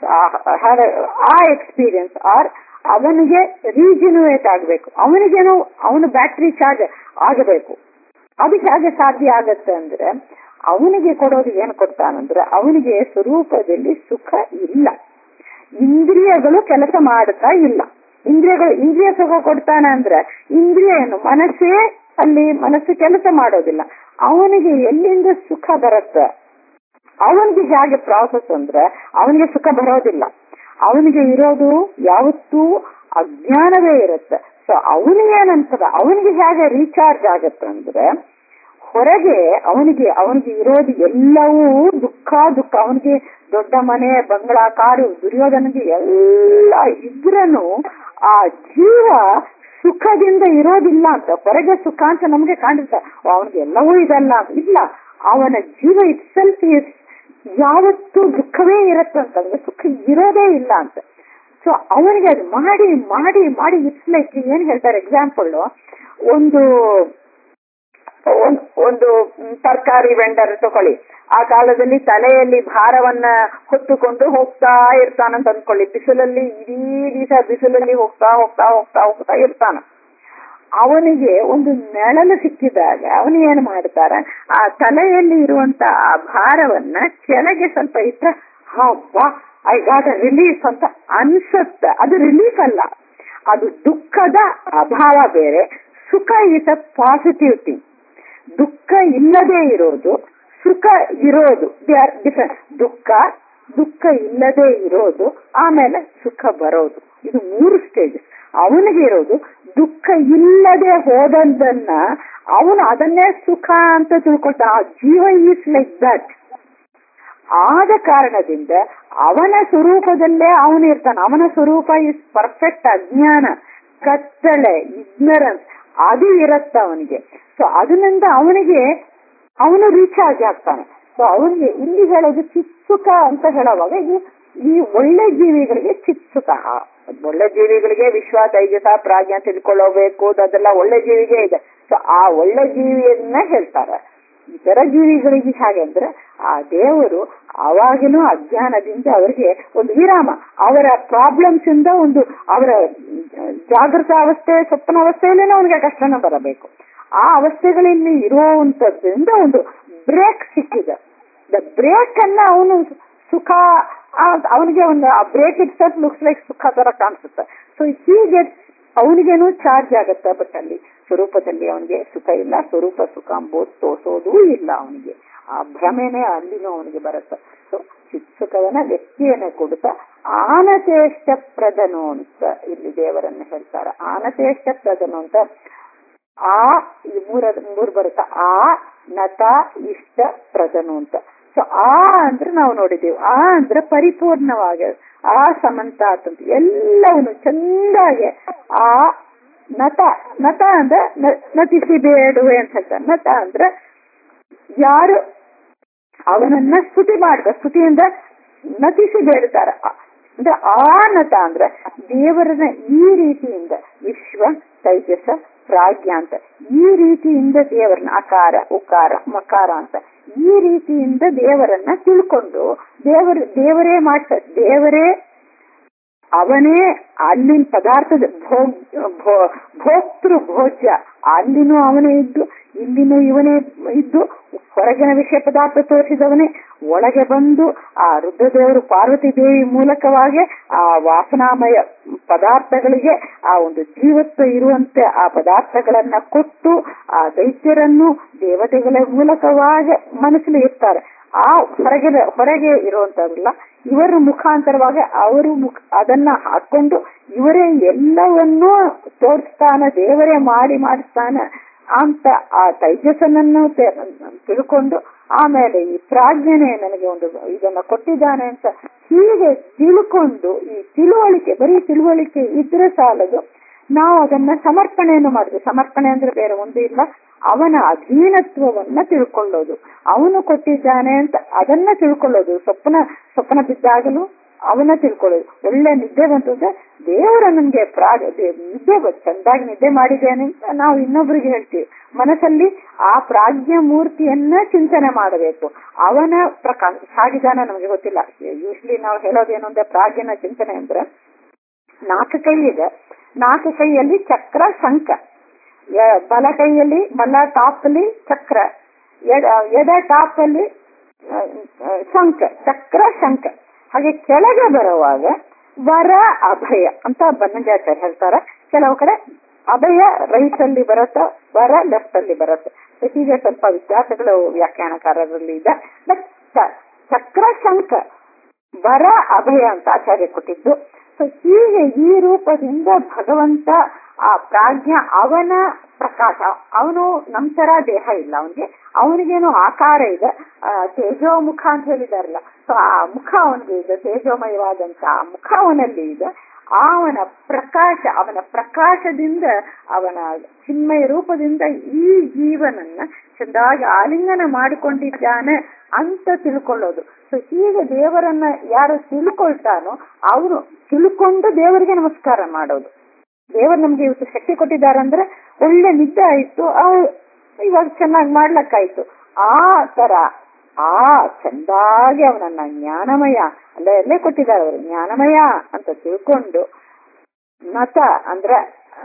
ಆ ಎಕ್ಸ್ಪೀರಿಯನ್ಸ್ ಆರ್ ಅವನಿಗೆ ರೀಜಿನುವೇಟ್ ಆಗಬೇಕು ಅವನಿಗೇನೋ ಅವನು ಬ್ಯಾಟ್ರಿ ಚಾರ್ಜ್ ಆಗಬೇಕು ಅದು ಹೇಗೆ ಸಾಧ್ಯ ಆಗತ್ತೆ ಅಂದ್ರೆ ಅವನಿಗೆ ಕೊಡೋದು ಏನು ಕೊಡ್ತಾನಂದ್ರೆ ಅವನಿಗೆ ಸ್ವರೂಪದಲ್ಲಿ ಸುಖ ಇಲ್ಲ ಇಂದ್ರಿಯಗಳು ಕೆಲಸ ಮಾಡ್ತಾ ಇಲ್ಲ ಇಂದ್ರಿಯಗಳು ಇಂದ್ರಿಯ ಸುಖ ಕೊಡ್ತಾನೆ ಅಂದ್ರೆ ಇಂದ್ರಿಯ ಏನು ಮನಸ್ಸೇ ಅಲ್ಲಿ ಮನಸ್ಸು ಕೆಲಸ ಮಾಡೋದಿಲ್ಲ ಅವನಿಗೆ ಎಲ್ಲಿಂದ ಸುಖ ಬರುತ್ತೆ ಅವನಿಗೆ ಹೇಗೆ ಪ್ರಾಸೆಸ್ ಅಂದ್ರೆ ಅವನಿಗೆ ಸುಖ ಬರೋದಿಲ್ಲ ಅವನಿಗೆ ಇರೋದು ಯಾವತ್ತೂ ಅಜ್ಞಾನವೇ ಇರುತ್ತೆ ಸೊ ಅವನಿಗೆ ಏನಂತದ ಅವನಿಗೆ ಹೇಗೆ ರೀಚಾರ್ಜ್ ಆಗತ್ತೆ ಅಂದ್ರೆ ಹೊರಗೆ ಅವನಿಗೆ ಅವನಿಗೆ ಇರೋದು ಎಲ್ಲವೂ ದುಃಖ ದುಃಖ ಅವನಿಗೆ ದೊಡ್ಡ ಮನೆ ಬಂಗ್ಲಾ ಕಾರು ದುರ್ಯೋಧನಿಗೆ ಎಲ್ಲ ಇದ್ರನು ಆ ಜೀವ ಸುಖದಿಂದ ಇರೋದಿಲ್ಲ ಅಂತ ಹೊರಗೆ ಸುಖ ಅಂತ ನಮ್ಗೆ ಕಾಣಿಸ್ತ ಅವನಿಗೆ ಎಲ್ಲವೂ ಇದಲ್ಲ ಅಂತ ಇಲ್ಲ ಅವನ ಜೀವ ಇಟ್ ಸೆಲ್ಫ್ ಯಾವತ್ತೂ ದುಃಖವೇ ಇರತ್ತಂತಂದ್ರೆ ಸುಖ ಇರೋದೇ ಇಲ್ಲ ಅಂತ ಸೊ ಅವನಿಗೆ ಅದು ಮಾಡಿ ಮಾಡಿ ಮಾಡಿ ಇಟ್ಸ್ ಲೈಕ್ ಏನ್ ಹೇಳ್ತಾರೆ ಎಕ್ಸಾಂಪಲ್ ಒಂದು ಒಂದ್- ಒಂದು ತರಕಾರಿ ವೆಂಡರ್ ತಗೊಳ್ಳಿ ಆ ಕಾಲದಲ್ಲಿ ತಲೆಯಲ್ಲಿ ಭಾರವನ್ನ ಹೊತ್ತುಕೊಂಡು ಹೋಗ್ತಾ ಇರ್ತಾನಂತ ಅಂದ್ಕೊಳ್ಳಿ ಬಿಸಿಲಲ್ಲಿ ಇಡೀ ದಿವಸ ಬಿಸಿಲಲ್ಲಿ ಹೋಗ್ತಾ ಹೋಗ್ತಾ ಹೋಗ್ತಾ ಹೋಗ್ತಾ ಇರ್ತಾನ ಅವನಿಗೆ ಒಂದು ನೆಳಲು ಸಿಕ್ಕಿದಾಗ ಅವನು ಏನ್ ಮಾಡ್ತಾರ ಆ ತಲೆಯಲ್ಲಿ ಇರುವಂತ ಆ ಭಾರವನ್ನ ಕೆಳಗೆ ಸ್ವಲ್ಪ ಇಟ್ರೆ ಹಬ್ಬ ಐ ಗಾಟ್ ರಿಲೀಫ್ ಅಂತ ಅನ್ಸುತ್ತೆ ಅದು ರಿಲೀಫ್ ಅಲ್ಲ ಅದು ದುಃಖದ ಅಭಾವ ಬೇರೆ ಸುಖ ಇಸ್ ಅ ಪಾಸಿಟಿವ್ ಥಿಂಗ್ ದುಃಖ ಇಲ್ಲದೆ ಇರೋದು ಸುಖ ಇರೋದು ದೇ ಆರ್ ಡಿಫರೆಂಟ್ ದುಃಖ ದುಃಖ ಇಲ್ಲದೆ ಇರೋದು ಆಮೇಲೆ ಸುಖ ಬರೋದು ಇದು ಮೂರು ಸ್ಟೇಜ್ ಅವನಿಗೆ ಇರೋದು ದುಃಖ ಇಲ್ಲದೆ ಹೋದದ್ದನ್ನ ಅವನು ಅದನ್ನೇ ಸುಖ ಅಂತ ತಿಳ್ಕೊಳ್ತ ಆ ಜೀವ ಈಸ್ ಲೈಕ್ ದಟ್ ಆದ ಕಾರಣದಿಂದ ಅವನ ಸ್ವರೂಪದಲ್ಲೇ ಅವನು ಇರ್ತಾನೆ ಅವನ ಸ್ವರೂಪ ಇಸ್ ಪರ್ಫೆಕ್ಟ್ ಅಜ್ಞಾನ ಕತ್ತಳೆ ಇಗ್ನರೆನ್ಸ್ ಅದು ಇರತ್ತ ಅವನಿಗೆ ಸೊ ಅದರಿಂದ ಅವನಿಗೆ ಅವನು ರೀಚಾರ್ಜ್ ಆಗ್ತಾನೆ ಸೊ ಅವನಿಗೆ ಇಲ್ಲಿ ಹೇಳೋದು ಚಿತ್ಸುಖ ಅಂತ ಹೇಳುವಾಗ ಈ ಈ ಒಳ್ಳೆ ಜೀವಿಗಳಿಗೆ ಚಿತ್ಸುಖ ಒಳ್ಳೆ ಜೀವಿಗಳಿಗೆ ವಿಶ್ವ ತೈಜಸ ಪ್ರಾಜ್ಞ ತಿಳ್ಕೊಳ್ಳಬೇಕು ಅದೆಲ್ಲ ಒಳ್ಳೆ ಜೀವಿಗೆ ಇದೆ ಸೊ ಆ ಒಳ್ಳೆ ಜೀವಿಯನ್ನ ಹೇಳ್ತಾರೆ ಇತರ ಜೀವಿಗಳಿಗೆ ಹಾಗೆ ಅಂದ್ರೆ ಆ ದೇವರು ಅವಾಗಿನೂ ಅಜ್ಞಾನದಿಂದ ಅವರಿಗೆ ಒಂದು ವಿರಾಮ ಅವರ ಪ್ರಾಬ್ಲಮ್ಸ್ ಇಂದ ಒಂದು ಅವರ ಜಾಗೃತ ಅವಸ್ಥೆ ಸ್ವಪ್ನ ಅವಸ್ಥೆಯಲ್ಲೇನೆ ಅವನಿಗೆ ಕಷ್ಟನ ಬರಬೇಕು ಆ ಅವಸ್ಥೆಗಳಲ್ಲಿ ಇರುವಂತದ್ರಿಂದ ಒಂದು ಬ್ರೇಕ್ ಸಿಕ್ಕಿದೆ ದ ಬ್ರೇಕ್ ಅನ್ನ ಅವನು ಸುಖ ಅವನಿಗೆ ಒಂದು ಆ break itself looks like ಸುಖ ತರ ಕಾಣಿಸುತ್ತೆ ಸೊ ಹೀಗೆ ಅವನಿಗೇನು ಚಾರ್ಜ್ ಆಗುತ್ತೆ ಬಟ್ ಅಲ್ಲಿ ಸ್ವರೂಪದಲ್ಲಿ ಅವನಿಗೆ ಸುಖ ಇಲ್ಲ ಸ್ವರೂಪ ಸುಖ ಅಂಬೋದು ತೋರಿಸೋದೂ ಇಲ್ಲ ಅವನಿಗೆ ಆ ಭ್ರಮೆನೆ ಅಲ್ಲಿನೂ ಅವನಿಗೆ ಬರುತ್ತೆ ಸೊ ಚಿತ್ಸುಖವನ್ನ ವ್ಯಕ್ತಿಯನ್ನೇ ಕೊಡುತ್ತಾ ಆನತೇಷ್ಟ ಪ್ರದನು ಅಂತ ಇಲ್ಲಿ ದೇವರನ್ನ ಹೇಳ್ತಾರೆ ಆನತೇಷ್ಟ ಪ್ರದನು ಅಂತ ಆ ಇದು ಮೂರ ಮೂರು ಬರುತ್ತೆ ಆ ನತ ಇಷ್ಟ ಪ್ರದನು ಅಂತ ಸೊ ಆ ಅಂದ್ರೆ ನಾವು ನೋಡಿದ್ದೀವಿ ಆ ಅಂದ್ರೆ ಪರಿಪೂರ್ಣವಾಗಿ ಆ ಸಮಂತಾತ್ ಅಂತ ಎಲ್ಲವನ್ನು ಚಂದಾಗೆ ಆ ನತ ನತ ಅಂದ್ರೆ ನತಿಸಿ ಬೇಡುವೆ ಅಂತ ಹೇಳ್ತಾರೆ ನತ ಅಂದ್ರೆ ಯಾರು ಅವನನ್ನ ಸ್ತುತಿ ಮಾಡ್ತಾರೆ ಸ್ತುತಿಯಿಂದ ನತಿಸಿ ಬೇಡ್ತಾರ ಅಂದ್ರೆ ಆನತ ಅಂದ್ರೆ ದೇವರನ್ನ ಈ ರೀತಿಯಿಂದ ವಿಶ್ವ ತೈಜಸ ಪ್ರಾಜ್ಞ ಅಂತ ಈ ರೀತಿಯಿಂದ ದೇವರನ್ನ ಅಕಾರ ಉಕಾರ ಮಕಾರ ಅಂತ ಈ ರೀತಿಯಿಂದ ದೇವರನ್ನ ತಿಳ್ಕೊಂಡು ದೇವರ ದೇವರೇ ಮಾಡ್ತಾರೆ ದೇವರೇ ಅವನೇ ಅಲ್ಲಿನ ಪದಾರ್ಥದ ಭೋಕ್ತೃ ಭೋಜ್ಯ ಅಲ್ಲಿನೂ ಅವನೇ ಇದ್ದು ಇಲ್ಲಿನೂ ಇವನೇ ಇದ್ದು ಹೊರಗಿನ ವಿಷಯ ಪದಾರ್ಥ ತೋರಿಸಿದವನೇ ಒಳಗೆ ಬಂದು ಆ ರುದ್ರದೇವರು ಪಾರ್ವತಿ ದೇವಿ ಮೂಲಕವಾಗಿ ಆ ವಾಸನಾಮಯ ಪದಾರ್ಥಗಳಿಗೆ ಆ ಒಂದು ಜೀವತ್ವ ಇರುವಂತೆ ಆ ಪದಾರ್ಥಗಳನ್ನ ಕೊಟ್ಟು ಆ ದೈತ್ಯರನ್ನು ದೇವತೆಗಳ ಮೂಲಕವಾಗಿ ಮನಸ್ಸಲ್ಲಿ ಇರ್ತಾರೆ ಆ ಹೊರಗೆ ಹೊರಗೆ ಇರುವಂತವಲ್ಲ ಇವರ ಮುಖಾಂತರವಾಗಿ ಅವರು ಮುಖ ಅದನ್ನ ಹಾಕೊಂಡು ಇವರೇ ಎಲ್ಲವನ್ನೂ ತೋರಿಸ್ತಾನ ದೇವರೇ ಮಾಡಿ ಮಾಡಿಸ್ತಾನ ಅಂತ ಆ ತೈಜಸ್ಸನನ್ನು ತಿಳ್ಕೊಂಡು ಆಮೇಲೆ ಈ ಪ್ರಾಜ್ಞನೆ ನನಗೆ ಒಂದು ಇದನ್ನ ಕೊಟ್ಟಿದ್ದಾನೆ ಅಂತ ಹೀಗೆ ತಿಳ್ಕೊಂಡು ಈ ತಿಳುವಳಿಕೆ ಬರೀ ತಿಳುವಳಿಕೆ ಇದ್ರೆ ಸಾಲದು ನಾವು ಅದನ್ನ ಸಮರ್ಪಣೆಯನ್ನು ಮಾಡಿದ್ವಿ ಸಮರ್ಪಣೆ ಅಂದ್ರೆ ಬೇರೆ ಒಂದು ಇಲ್ಲ ಅವನ ಅಧೀನತ್ವವನ್ನ ತಿಳ್ಕೊಳ್ಳೋದು ಅವನು ಕೊಟ್ಟಿದ್ದಾನೆ ಅಂತ ಅದನ್ನ ತಿಳ್ಕೊಳ್ಳೋದು ಸ್ವಪ್ನ ಸ್ವಪ್ನ ಬಿದ್ದಾಗಲೂ ಅವನ ತಿಳ್ಕೊಳ್ಳೋದು ಒಳ್ಳೆ ನಿದ್ದೆ ಬಂತಂದ್ರೆ ದೇವರ ನಮ್ಗೆ ಪ್ರಾಗ ನಿದ್ದೆ ಚಂದಾಗಿ ನಿದ್ದೆ ಮಾಡಿದ್ದೇನೆ ಅಂತ ನಾವು ಇನ್ನೊಬ್ರಿಗೆ ಹೇಳ್ತೀವಿ ಮನಸ್ಸಲ್ಲಿ ಆ ಪ್ರಾಜ್ಞ ಮೂರ್ತಿಯನ್ನ ಚಿಂತನೆ ಮಾಡಬೇಕು ಅವನ ಪ್ರಕಾಶ ಹಾಗಿದಾನ ನಮಗೆ ಗೊತ್ತಿಲ್ಲ ಯೂಶ್ಲಿ ನಾವು ಹೇಳೋದೇನು ಅಂದ್ರೆ ಪ್ರಾಜ್ಞನ ಚಿಂತನೆ ಅಂದ್ರೆ ನಾಲ್ಕು ಕೈ ಇದೆ ನಾಲ್ಕು ಕೈಯಲ್ಲಿ ಚಕ್ರ ಶಂಖ ಬಲ ಕೈಯಲ್ಲಿ ಬಲ ಟಾಪ್ ಅಲ್ಲಿ ಚಕ್ರ ಎಡ ಟಾಪ್ ಅಲ್ಲಿ ಶಂಖ ಚಕ್ರ ಶಂಖ ಹಾಗೆ ಕೆಳಗೆ ಬರುವಾಗ ವರ ಅಭಯ ಅಂತ ಬನ್ನಂಜಾಚಾರ್ಯ ಹೇಳ್ತಾರೆ ಕೆಲವು ಕಡೆ ಅಭಯ ರೈಟ್ ಅಲ್ಲಿ ಬರುತ್ತೆ ವರ ಲೆಫ್ಟ್ ಅಲ್ಲಿ ಬರುತ್ತೆ ಹೀಗೆ ಸ್ವಲ್ಪ ವ್ಯತ್ಯಾಸಗಳು ವ್ಯಾಖ್ಯಾನಕಾರರಲ್ಲಿ ಇದೆ ಬಟ್ ಚಕ್ರ ಶಂಖ ವರ ಅಭಯ ಅಂತ ಆಚಾರ್ಯ ಕೊಟ್ಟಿದ್ದು ಸೊ ಹೀಗೆ ಈ ರೂಪದಿಂದ ಭಗವಂತ ಆ ಪ್ರಾಜ್ಞ ಅವನ ಪ್ರಕಾಶ ಅವನು ನಮ್ ತರ ದೇಹ ಇಲ್ಲ ಅವನಿಗೆ ಅವನಿಗೇನು ಆಕಾರ ಇದೆ ತೇಜೋ ಮುಖ ಅಂತ ಹೇಳಿದಾರಲ್ಲ ಸೊ ಆ ಮುಖ ಅವನಿಗೆ ಇದೆ ತೇಜೋಮಯವಾದಂತ ಆ ಮುಖ ಅವನಲ್ಲಿ ಇದೆ ಅವನ ಪ್ರಕಾಶ ಅವನ ಪ್ರಕಾಶದಿಂದ ಅವನ ಚಿನ್ಮಯ ರೂಪದಿಂದ ಈ ಜೀವನನ್ನ ಚೆಂದಾಗಿ ಆಲಿಂಗನ ಮಾಡಿಕೊಂಡಿದ್ದಾನೆ ಅಂತ ತಿಳ್ಕೊಳ್ಳೋದು ಸೊ ಹೀಗೆ ದೇವರನ್ನ ಯಾರು ತಿಳ್ಕೊಳ್ತಾನೋ ಅವನು ತಿಳ್ಕೊಂಡು ದೇವರಿಗೆ ನಮಸ್ಕಾರ ಮಾಡೋದು ದೇವರು ನಮ್ಗೆ ಇವತ್ತು ಶಕ್ತಿ ಕೊಟ್ಟಿದ್ದಾರೆ ಅಂದ್ರೆ ಒಳ್ಳೆ ನಿದ್ದೆ ಆಯ್ತು ಇವಾಗ ಚೆನ್ನಾಗಿ ಮಾಡ್ಲಕ್ಕಾಯ್ತು ಆ ತರ ಆ ಚಂದಾಗಿ ಅವನನ್ನ ಜ್ಞಾನಮಯ ಅಲ್ಲ ಎಲ್ಲೇ ಕೊಟ್ಟಿದ್ದಾರೆ ಅವರು ಜ್ಞಾನಮಯ ಅಂತ ತಿಳ್ಕೊಂಡು ನತ ಅಂದ್ರೆ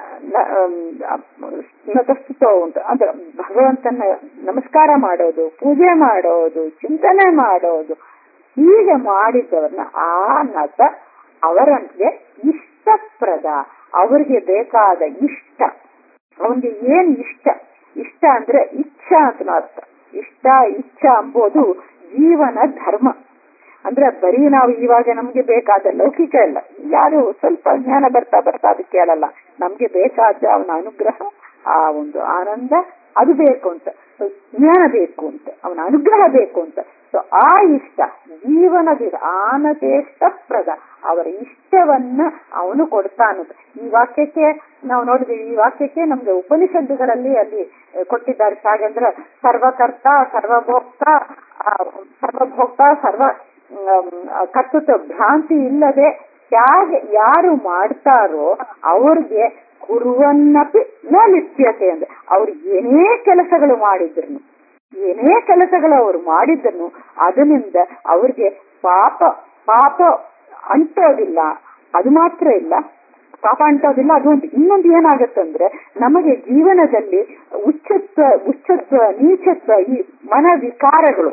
ನತಸ್ತುತ ಉಂಟು ಅಂದ್ರೆ ಭಗವಂತನ ನಮಸ್ಕಾರ ಮಾಡೋದು ಪೂಜೆ ಮಾಡೋದು ಚಿಂತನೆ ಮಾಡೋದು ಹೀಗೆ ಮಾಡಿದ್ದವರನ್ನ ಆ ನತ ಅವರಂತೆ ಇಷ್ಟಪ್ರದ ಅವರಿಗೆ ಬೇಕಾದ ಇಷ್ಟ ಅವನಿಗೆ ಏನ್ ಇಷ್ಟ ಇಷ್ಟ ಅಂದ್ರೆ ಇಚ್ಛಾ ಅಂತ ಅರ್ಥ ಇಷ್ಟ ಇಚ್ಛಾ ಎಂಬುದು ಜೀವನ ಧರ್ಮ ಅಂದ್ರೆ ಬರೀ ನಾವು ಇವಾಗ ನಮ್ಗೆ ಬೇಕಾದ ಲೌಕಿಕ ಇಲ್ಲ ಯಾರು ಸ್ವಲ್ಪ ಜ್ಞಾನ ಬರ್ತಾ ಬರ್ತಾ ಅದು ಕೇಳಲ್ಲ ನಮ್ಗೆ ಬೇಕಾದ ಅವನ ಅನುಗ್ರಹ ಆ ಒಂದು ಆನಂದ ಅದು ಬೇಕು ಅಂತ ಜ್ಞಾನ ಬೇಕು ಅಂತ ಅವನ ಅನುಗ್ರಹ ಬೇಕು ಅಂತ ಸೊ ಆ ಇಷ್ಟ ಜೀವನದ ಆನತೇಷ್ಟಪ್ರದ ಅವರ ಇಷ್ಟವನ್ನ ಅವನು ಕೊಡ್ತಾನಂತ ಈ ವಾಕ್ಯಕ್ಕೆ ನಾವು ನೋಡಿದ್ವಿ ಈ ವಾಕ್ಯಕ್ಕೆ ನಮ್ಗೆ ಉಪನಿಷತ್ತುಗಳಲ್ಲಿ ಅಲ್ಲಿ ಕೊಟ್ಟಿದ್ದಾರೆ ಹಾಗಂದ್ರೆ ಸರ್ವಕರ್ತ ಸರ್ವಭೋಕ್ತ ಸರ್ವಭೋಕ್ತ ಸರ್ವ ಕರ್ತೃತ್ವ ಭ್ರಾಂತಿ ಇಲ್ಲದೆ ಹೇಗೆ ಯಾರು ಮಾಡ್ತಾರೋ ಅವ್ರಿಗೆ ಕುರುವನ್ನಪಿ ನ ಲಿಪ್ಯತೆ ಅಂದ್ರೆ ಅವ್ರು ಏನೇ ಕೆಲಸಗಳು ಮಾಡಿದ್ರು ಏನೇ ಕೆಲಸಗಳು ಅವ್ರು ಮಾಡಿದ್ರು ಅದರಿಂದ ಅವ್ರಿಗೆ ಪಾಪ ಪಾಪ ಅಂಟೋದಿಲ್ಲ ಅದು ಮಾತ್ರ ಇಲ್ಲ ಪಾಪ ಅಂಟೋದಿಲ್ಲ ಅದು ಒಂದು ಇನ್ನೊಂದು ಏನಾಗತ್ತಂದ್ರೆ ನಮಗೆ ಜೀವನದಲ್ಲಿ ಉಚ್ಚತ್ವ ಉಚ್ಚತ್ವ ನೀಚತ್ವ ಈ ಮನ ವಿಕಾರಗಳು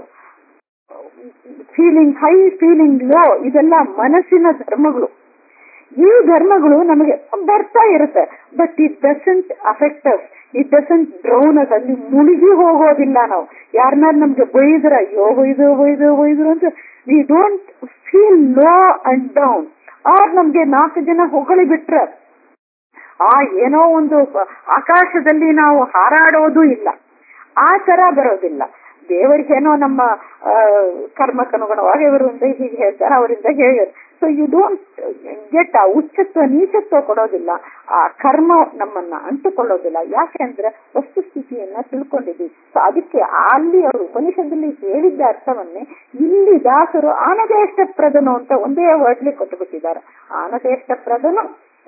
ಫೀಲಿಂಗ್ ಹೈ ಫೀಲಿಂಗ್ ಲೋ ಇದೆಲ್ಲ ಮನಸ್ಸಿನ ಧರ್ಮಗಳು ಈ ಧರ್ಮಗಳು ನಮಗೆ ಬರ್ತಾ ಇರುತ್ತೆ but it doesn't affect us it doesn't drown us ಅಲ್ಲಿ ಮುಳುಗಿ ಹೋಗೋದಿಲ್ಲ ನಾವು ಯಾರನ್ನಾರು ನಮ್ಗೆ ಬೈದ್ರ ಅಯ್ಯೋ ಬೈದು ಬೈದು ಬೈದ್ರು ಅಂತ we don't feel low and down or ನಮ್ಗೆ ನಾಲ್ಕು ಜನ ಹೊಗಳಿ ಬಿಟ್ರೆ ಆ ಏನೋ ಒಂದು ಆಕಾಶದಲ್ಲಿ ನಾವು ಹಾರಾಡೋದು ಇಲ್ಲ ಆ ತರ ಬರೋದಿಲ್ಲ ದೇವರಿಗೇನೋ ನಮ್ಮ ಕರ್ಮಕ್ಕನುಗುಣವಾಗಿ ಇವರಿಂದ ಹೀಗೆ ಹೇಳ್ತಾರೆ ಅವರಿಂದ ಹೇಳಿದ್ರು ಸೊ ಯು ಡೋಂಟ್ ಗೆಟ್ ಆ ಉಚ್ಚತ್ವ ನೀಚತ್ವ ಕೊಡೋದಿಲ್ಲ ಆ ಕರ್ಮ ನಮ್ಮನ್ನ ಅಂಟುಕೊಳ್ಳೋದಿಲ್ಲ ಯಾಕೆಂದ್ರೆ ವಸ್ತುಸ್ಥಿತಿಯನ್ನ ತಿಳ್ಕೊಂಡಿದ್ವಿ ಸೊ ಅದಕ್ಕೆ ಅಲ್ಲಿ ಅವರು ಉಪನಿಷದಲ್ಲಿ ಹೇಳಿದ್ದ ಅರ್ಥವನ್ನೇ ಇಲ್ಲಿ ದಾಸರು ಆನದೇಷ್ಟಪ್ರದನು ಅಂತ ಒಂದೇ ವರ್ಡ್ಲಿ ಕೊಟ್ಟುಬಿಟ್ಟಿದ್ದಾರೆ ಆನದೇಷ್ಟಪ್ರದನು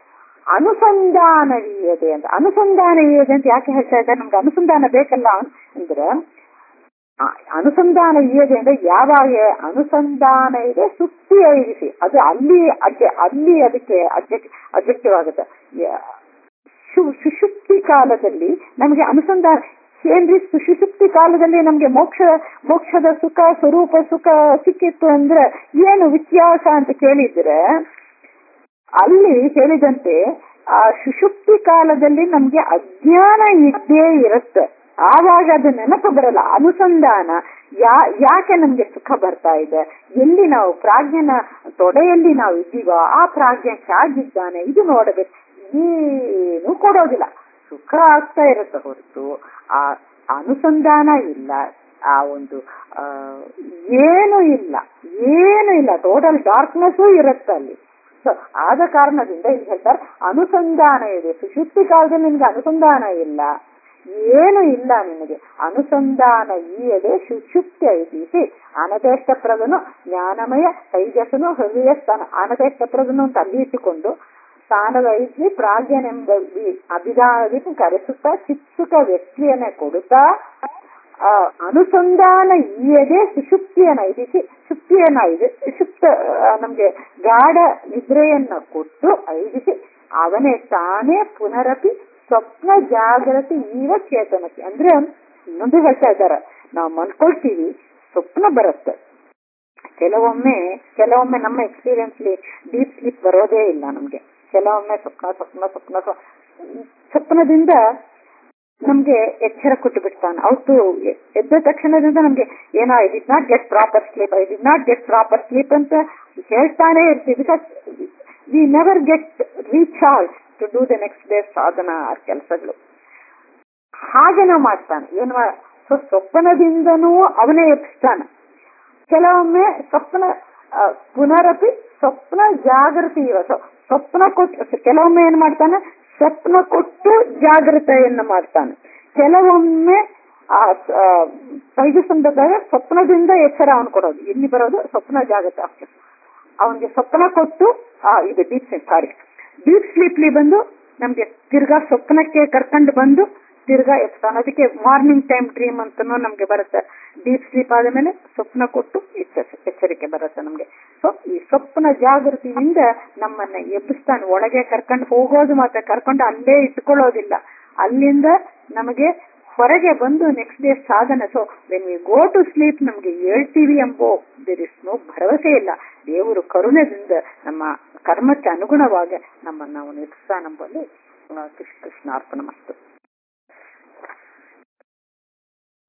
ಅನುಸಂಧಾನವೀಯದೆ ಅಂತ ಅನುಸಂಧಾನವೀಯದೆ ಅಂತ ಯಾಕೆ ಹೇಳ್ತಾ ಇದ್ದಾರೆ ನಮ್ಗೆ ಅನುಸಂಧಾನ ಬೇಕಲ್ಲ ಅಂದ್ರೆ ಅನುಸಂಧಾನ ಇದೆ ಅಂದ್ರೆ ಯಾವಾಗ ಅನುಸಂಧಾನ ಇದೆ ಸುತ್ತಿ ಇರಿಸಿ ಅದು ಅಲ್ಲಿ ಅಡ್ಡ ಅಲ್ಲಿ ಅದಕ್ಕೆ ಅಡ್ಜೆಕ್ಟಿವ್ ಸುಶುಕ್ತಿ ಕಾಲದಲ್ಲಿ ನಮಗೆ ಅನುಸಂಧಾನ ಏನ್ರಿ ಸುಶುಕ್ತಿ ಕಾಲದಲ್ಲಿ ನಮ್ಗೆ ಮೋಕ್ಷ ಮೋಕ್ಷದ ಸುಖ ಸ್ವರೂಪ ಸುಖ ಸಿಕ್ಕಿತ್ತು ಅಂದ್ರೆ ಏನು ವ್ಯತ್ಯಾಸ ಅಂತ ಕೇಳಿದ್ರೆ ಅಲ್ಲಿ ಹೇಳಿದಂತೆ ಆ ಸುಶುಕ್ತಿ ಕಾಲದಲ್ಲಿ ನಮ್ಗೆ ಅಜ್ಞಾನ ಇದ್ದೇ ಇರುತ್ತೆ ಆವಾಗ ಅದು ನೆನಪು ಬರಲ್ಲ ಅನುಸಂಧಾನ ಯಾ ಯಾಕೆ ನಮ್ಗೆ ಸುಖ ಬರ್ತಾ ಇದೆ ಎಲ್ಲಿ ನಾವು ಪ್ರಾಜ್ಞನ ತೊಡೆಯಲ್ಲಿ ನಾವು ಇದ್ದೀವೋ ಆ ಪ್ರಾಜ್ಞ ಹೇಗಿದ್ದಾನೆ ಇದು ನೋಡಬೇಕು ಏನು ಕೊಡೋದಿಲ್ಲ ಸುಖ ಆಗ್ತಾ ಇರುತ್ತೆ ಹೊರತು ಆ ಅನುಸಂಧಾನ ಇಲ್ಲ ಆ ಒಂದು ಏನು ಇಲ್ಲ ಏನು ಇಲ್ಲ ಟೋಟಲ್ ಡಾರ್ಕ್ನೆಸ್ಸು ಇರುತ್ತೆ ಅಲ್ಲಿ ಸೊ ಆದ ಕಾರಣದಿಂದ ಇಲ್ಲಿ ಹೇಳ್ತಾರೆ ಅನುಸಂಧಾನ ಇದೆ ಸುಶುದ್ಧಿ ಕಾಲದಲ್ಲಿ ನಿಮ್ಗೆ ಅನುಸಂಧಾನ ಇಲ್ಲ ಏನು ಇಲ್ಲ ನಿನಗೆ ಅನುಸಂಧಾನ ಈಯದೆ ಸುಶುಕ್ತಿ ಐತಿ ಅನದೇಷ್ಟಪ್ರದನು ಜ್ಞಾನಮಯ ತೈಜಸ್ಸನು ಹೃದಯ ಸ್ಥಾನ ಅನದೇಷ್ಟಪ್ರದನು ಅಂತ ಅಲ್ಲಿ ಇಟ್ಟುಕೊಂಡು ಸ್ಥಾನದ ಐತಿ ಪ್ರಾಜ್ಞನೆಂಬ ಅಭಿಧಾನದಿಂದ ಕರೆಸುತ್ತಾ ಚಿತ್ಸುಕ ವ್ಯಕ್ತಿಯನ್ನೇ ಕೊಡುತ್ತಾ ಅನುಸಂಧಾನ ಈಯದೆ ಸುಶುಕ್ತಿಯನ್ನ ಐದಿಸಿ ಶುಕ್ತಿಯನ್ನ ಐದು ಸುಪ್ತ ನಮ್ಗೆ ಗಾಢ ನಿದ್ರೆಯನ್ನ ಕೊಟ್ಟು ಐದಿಸಿ ಅವನೇ ತಾನೇ ಪುನರಪಿ ಸ್ವಪ್ನ ಜಾಗೃತಿ ಈವ ಚೇತನಕ್ಕೆ ಅಂದ್ರೆ ಇನ್ನೊಂದು ಹೇಳ್ತಾ ಇದ್ದಾರೆ ನಾವು ಮನ್ಕೊಳ್ತೀವಿ ಸ್ವಪ್ನ ಬರುತ್ತೆ ಕೆಲವೊಮ್ಮೆ ಕೆಲವೊಮ್ಮೆ ನಮ್ಮ ಎಕ್ಸ್ಪೀರಿಯನ್ಸ್ಲಿ ಡೀಪ್ ಸ್ಲೀಪ್ ಬರೋದೇ ಇಲ್ಲ ನಮ್ಗೆ ಕೆಲವೊಮ್ಮೆ ಸ್ವಪ್ನ ಸ್ವಪ್ನ ಸ್ವಪ್ನ ಸ್ವಪ್ನದಿಂದ ನಮ್ಗೆ ಎಚ್ಚರ ಕೊಟ್ಟು ಬಿಡ್ತಾನೆ ಅವತ್ತು ಎದ್ದ ತಕ್ಷಣದಿಂದ ನಮ್ಗೆ ಏನೋ I did not get proper sleep I did not get proper sleep ಅಂತ ಹೇಳ್ತಾನೆ ಇರ್ತೀವಿ because we never get recharge to do the next day ಸಾಧನ ಕೆಲಸಗಳು ಹಾಗೆ ನಾವು ಮಾಡ್ತಾನೆ ಏನು ಸೊ ಸ್ವಪ್ನದಿಂದನೂ ಅವನೇ ಎಬ್ಬಿಸ್ತಾನೆ ಕೆಲವೊಮ್ಮೆ ಸ್ವಪ್ನ ಪುನರಪಿ ಸ್ವಪ್ನ ಜಾಗೃತಿ ಇವ ಸ್ವ- ಸ್ವಪ್ನ ಕೊಟ್ಟು ಕೆಲವೊಮ್ಮೆ ಏನ್ ಮಾಡ್ತಾನೆ ಸ್ವಪ್ನ ಕೊಟ್ಟು ಜಾಗೃತೆಯನ್ನು ಮಾಡ್ತಾನೆ ಕೆಲವೊಮ್ಮೆ ಆ ಆ, ಐದು ಸಂದರ್ಭದಾಗ ಸ್ವಪ್ನದಿಂದ ಎಚ್ಚರ ಅವನು ಕೊಡೋದು ಇಲ್ಲಿ ಬರೋದು ಸ್ವಪ್ನ ಜಾಗೃತ ಅವನಿಗೆ ಸ್ವಪ್ನ ಕೊಟ್ಟು ಆ ಇದು ಡೀಪ್ ಸ್ಲೀಪ್ ಸಾರಿ ಡೀಪ್ ಸ್ಲೀಪ್ಲಿ ಬಂದು ನಮ್ಗೆ ತಿರ್ಗಾ ಸ್ವಪ್ನಕ್ಕೆ ಕರ್ಕೊಂಡು ಬಂದು ತಿರ್ಗಾ ಎತ್ತಾನೆ ಅದಕ್ಕೆ ಮಾರ್ನಿಂಗ್ ಟೈಮ್ ಡ್ರೀಮ್ ಅಂತನೂ ನಮ್ಗೆ ಬರುತ್ತೆ ಡೀಪ್ ಸ್ಲೀಪ್ ಆದ್ಮೇಲೆ ಸ್ವಪ್ನ ಕೊಟ್ಟು ಎಚ್ಚ- ಎಚ್ಚರಿಕೆ ಬರುತ್ತೆ ನಮ್ಗೆ ಸೊ ಈ ಸ್ವಪ್ನ ಜಾಗೃತಿಯಿಂದ ನಮ್ಮನ್ನ ಎಬ್ಬಿಸ್ತಾನೆ ಒಳಗೆ ಕರ್ಕೊಂಡು ಹೋಗೋದು ಮತ್ತೆ ಕರ್ಕೊಂಡು ಅಲ್ಲೇ ಇಟ್ಕೊಳ್ಳೋದಿಲ್ಲ ಅಲ್ಲಿಂದ ನಮಗೆ ಹೊರಗೆ ಬಂದು ನೆಕ್ಸ್ಟ್ ಡೇ ಸಾಧನೆ so when we go to sleep ನಮ್ಗೆ ಹೇಳ್ತೀವಿ ಎಂಬೋ ದೇರ್ ಇಸ್ ನೋ ಭರವಸೆ ಇಲ್ಲ ದೇವರು ಕರುಣೆದಿಂದ ನಮ್ಮ ಕರ್ಮಕ್ಕೆ ಅನುಗುಣವಾಗಿ ನಮ್ಮನ್ನು ಅವನು ಎಬ್ಬಿಸ್ತಾನೆಂಬಲ್ಲಿ ಆ, ಕೃಷ್ಣ ಕೃಷ್ಣಾರ್ಪಣ ಮಸ್ತು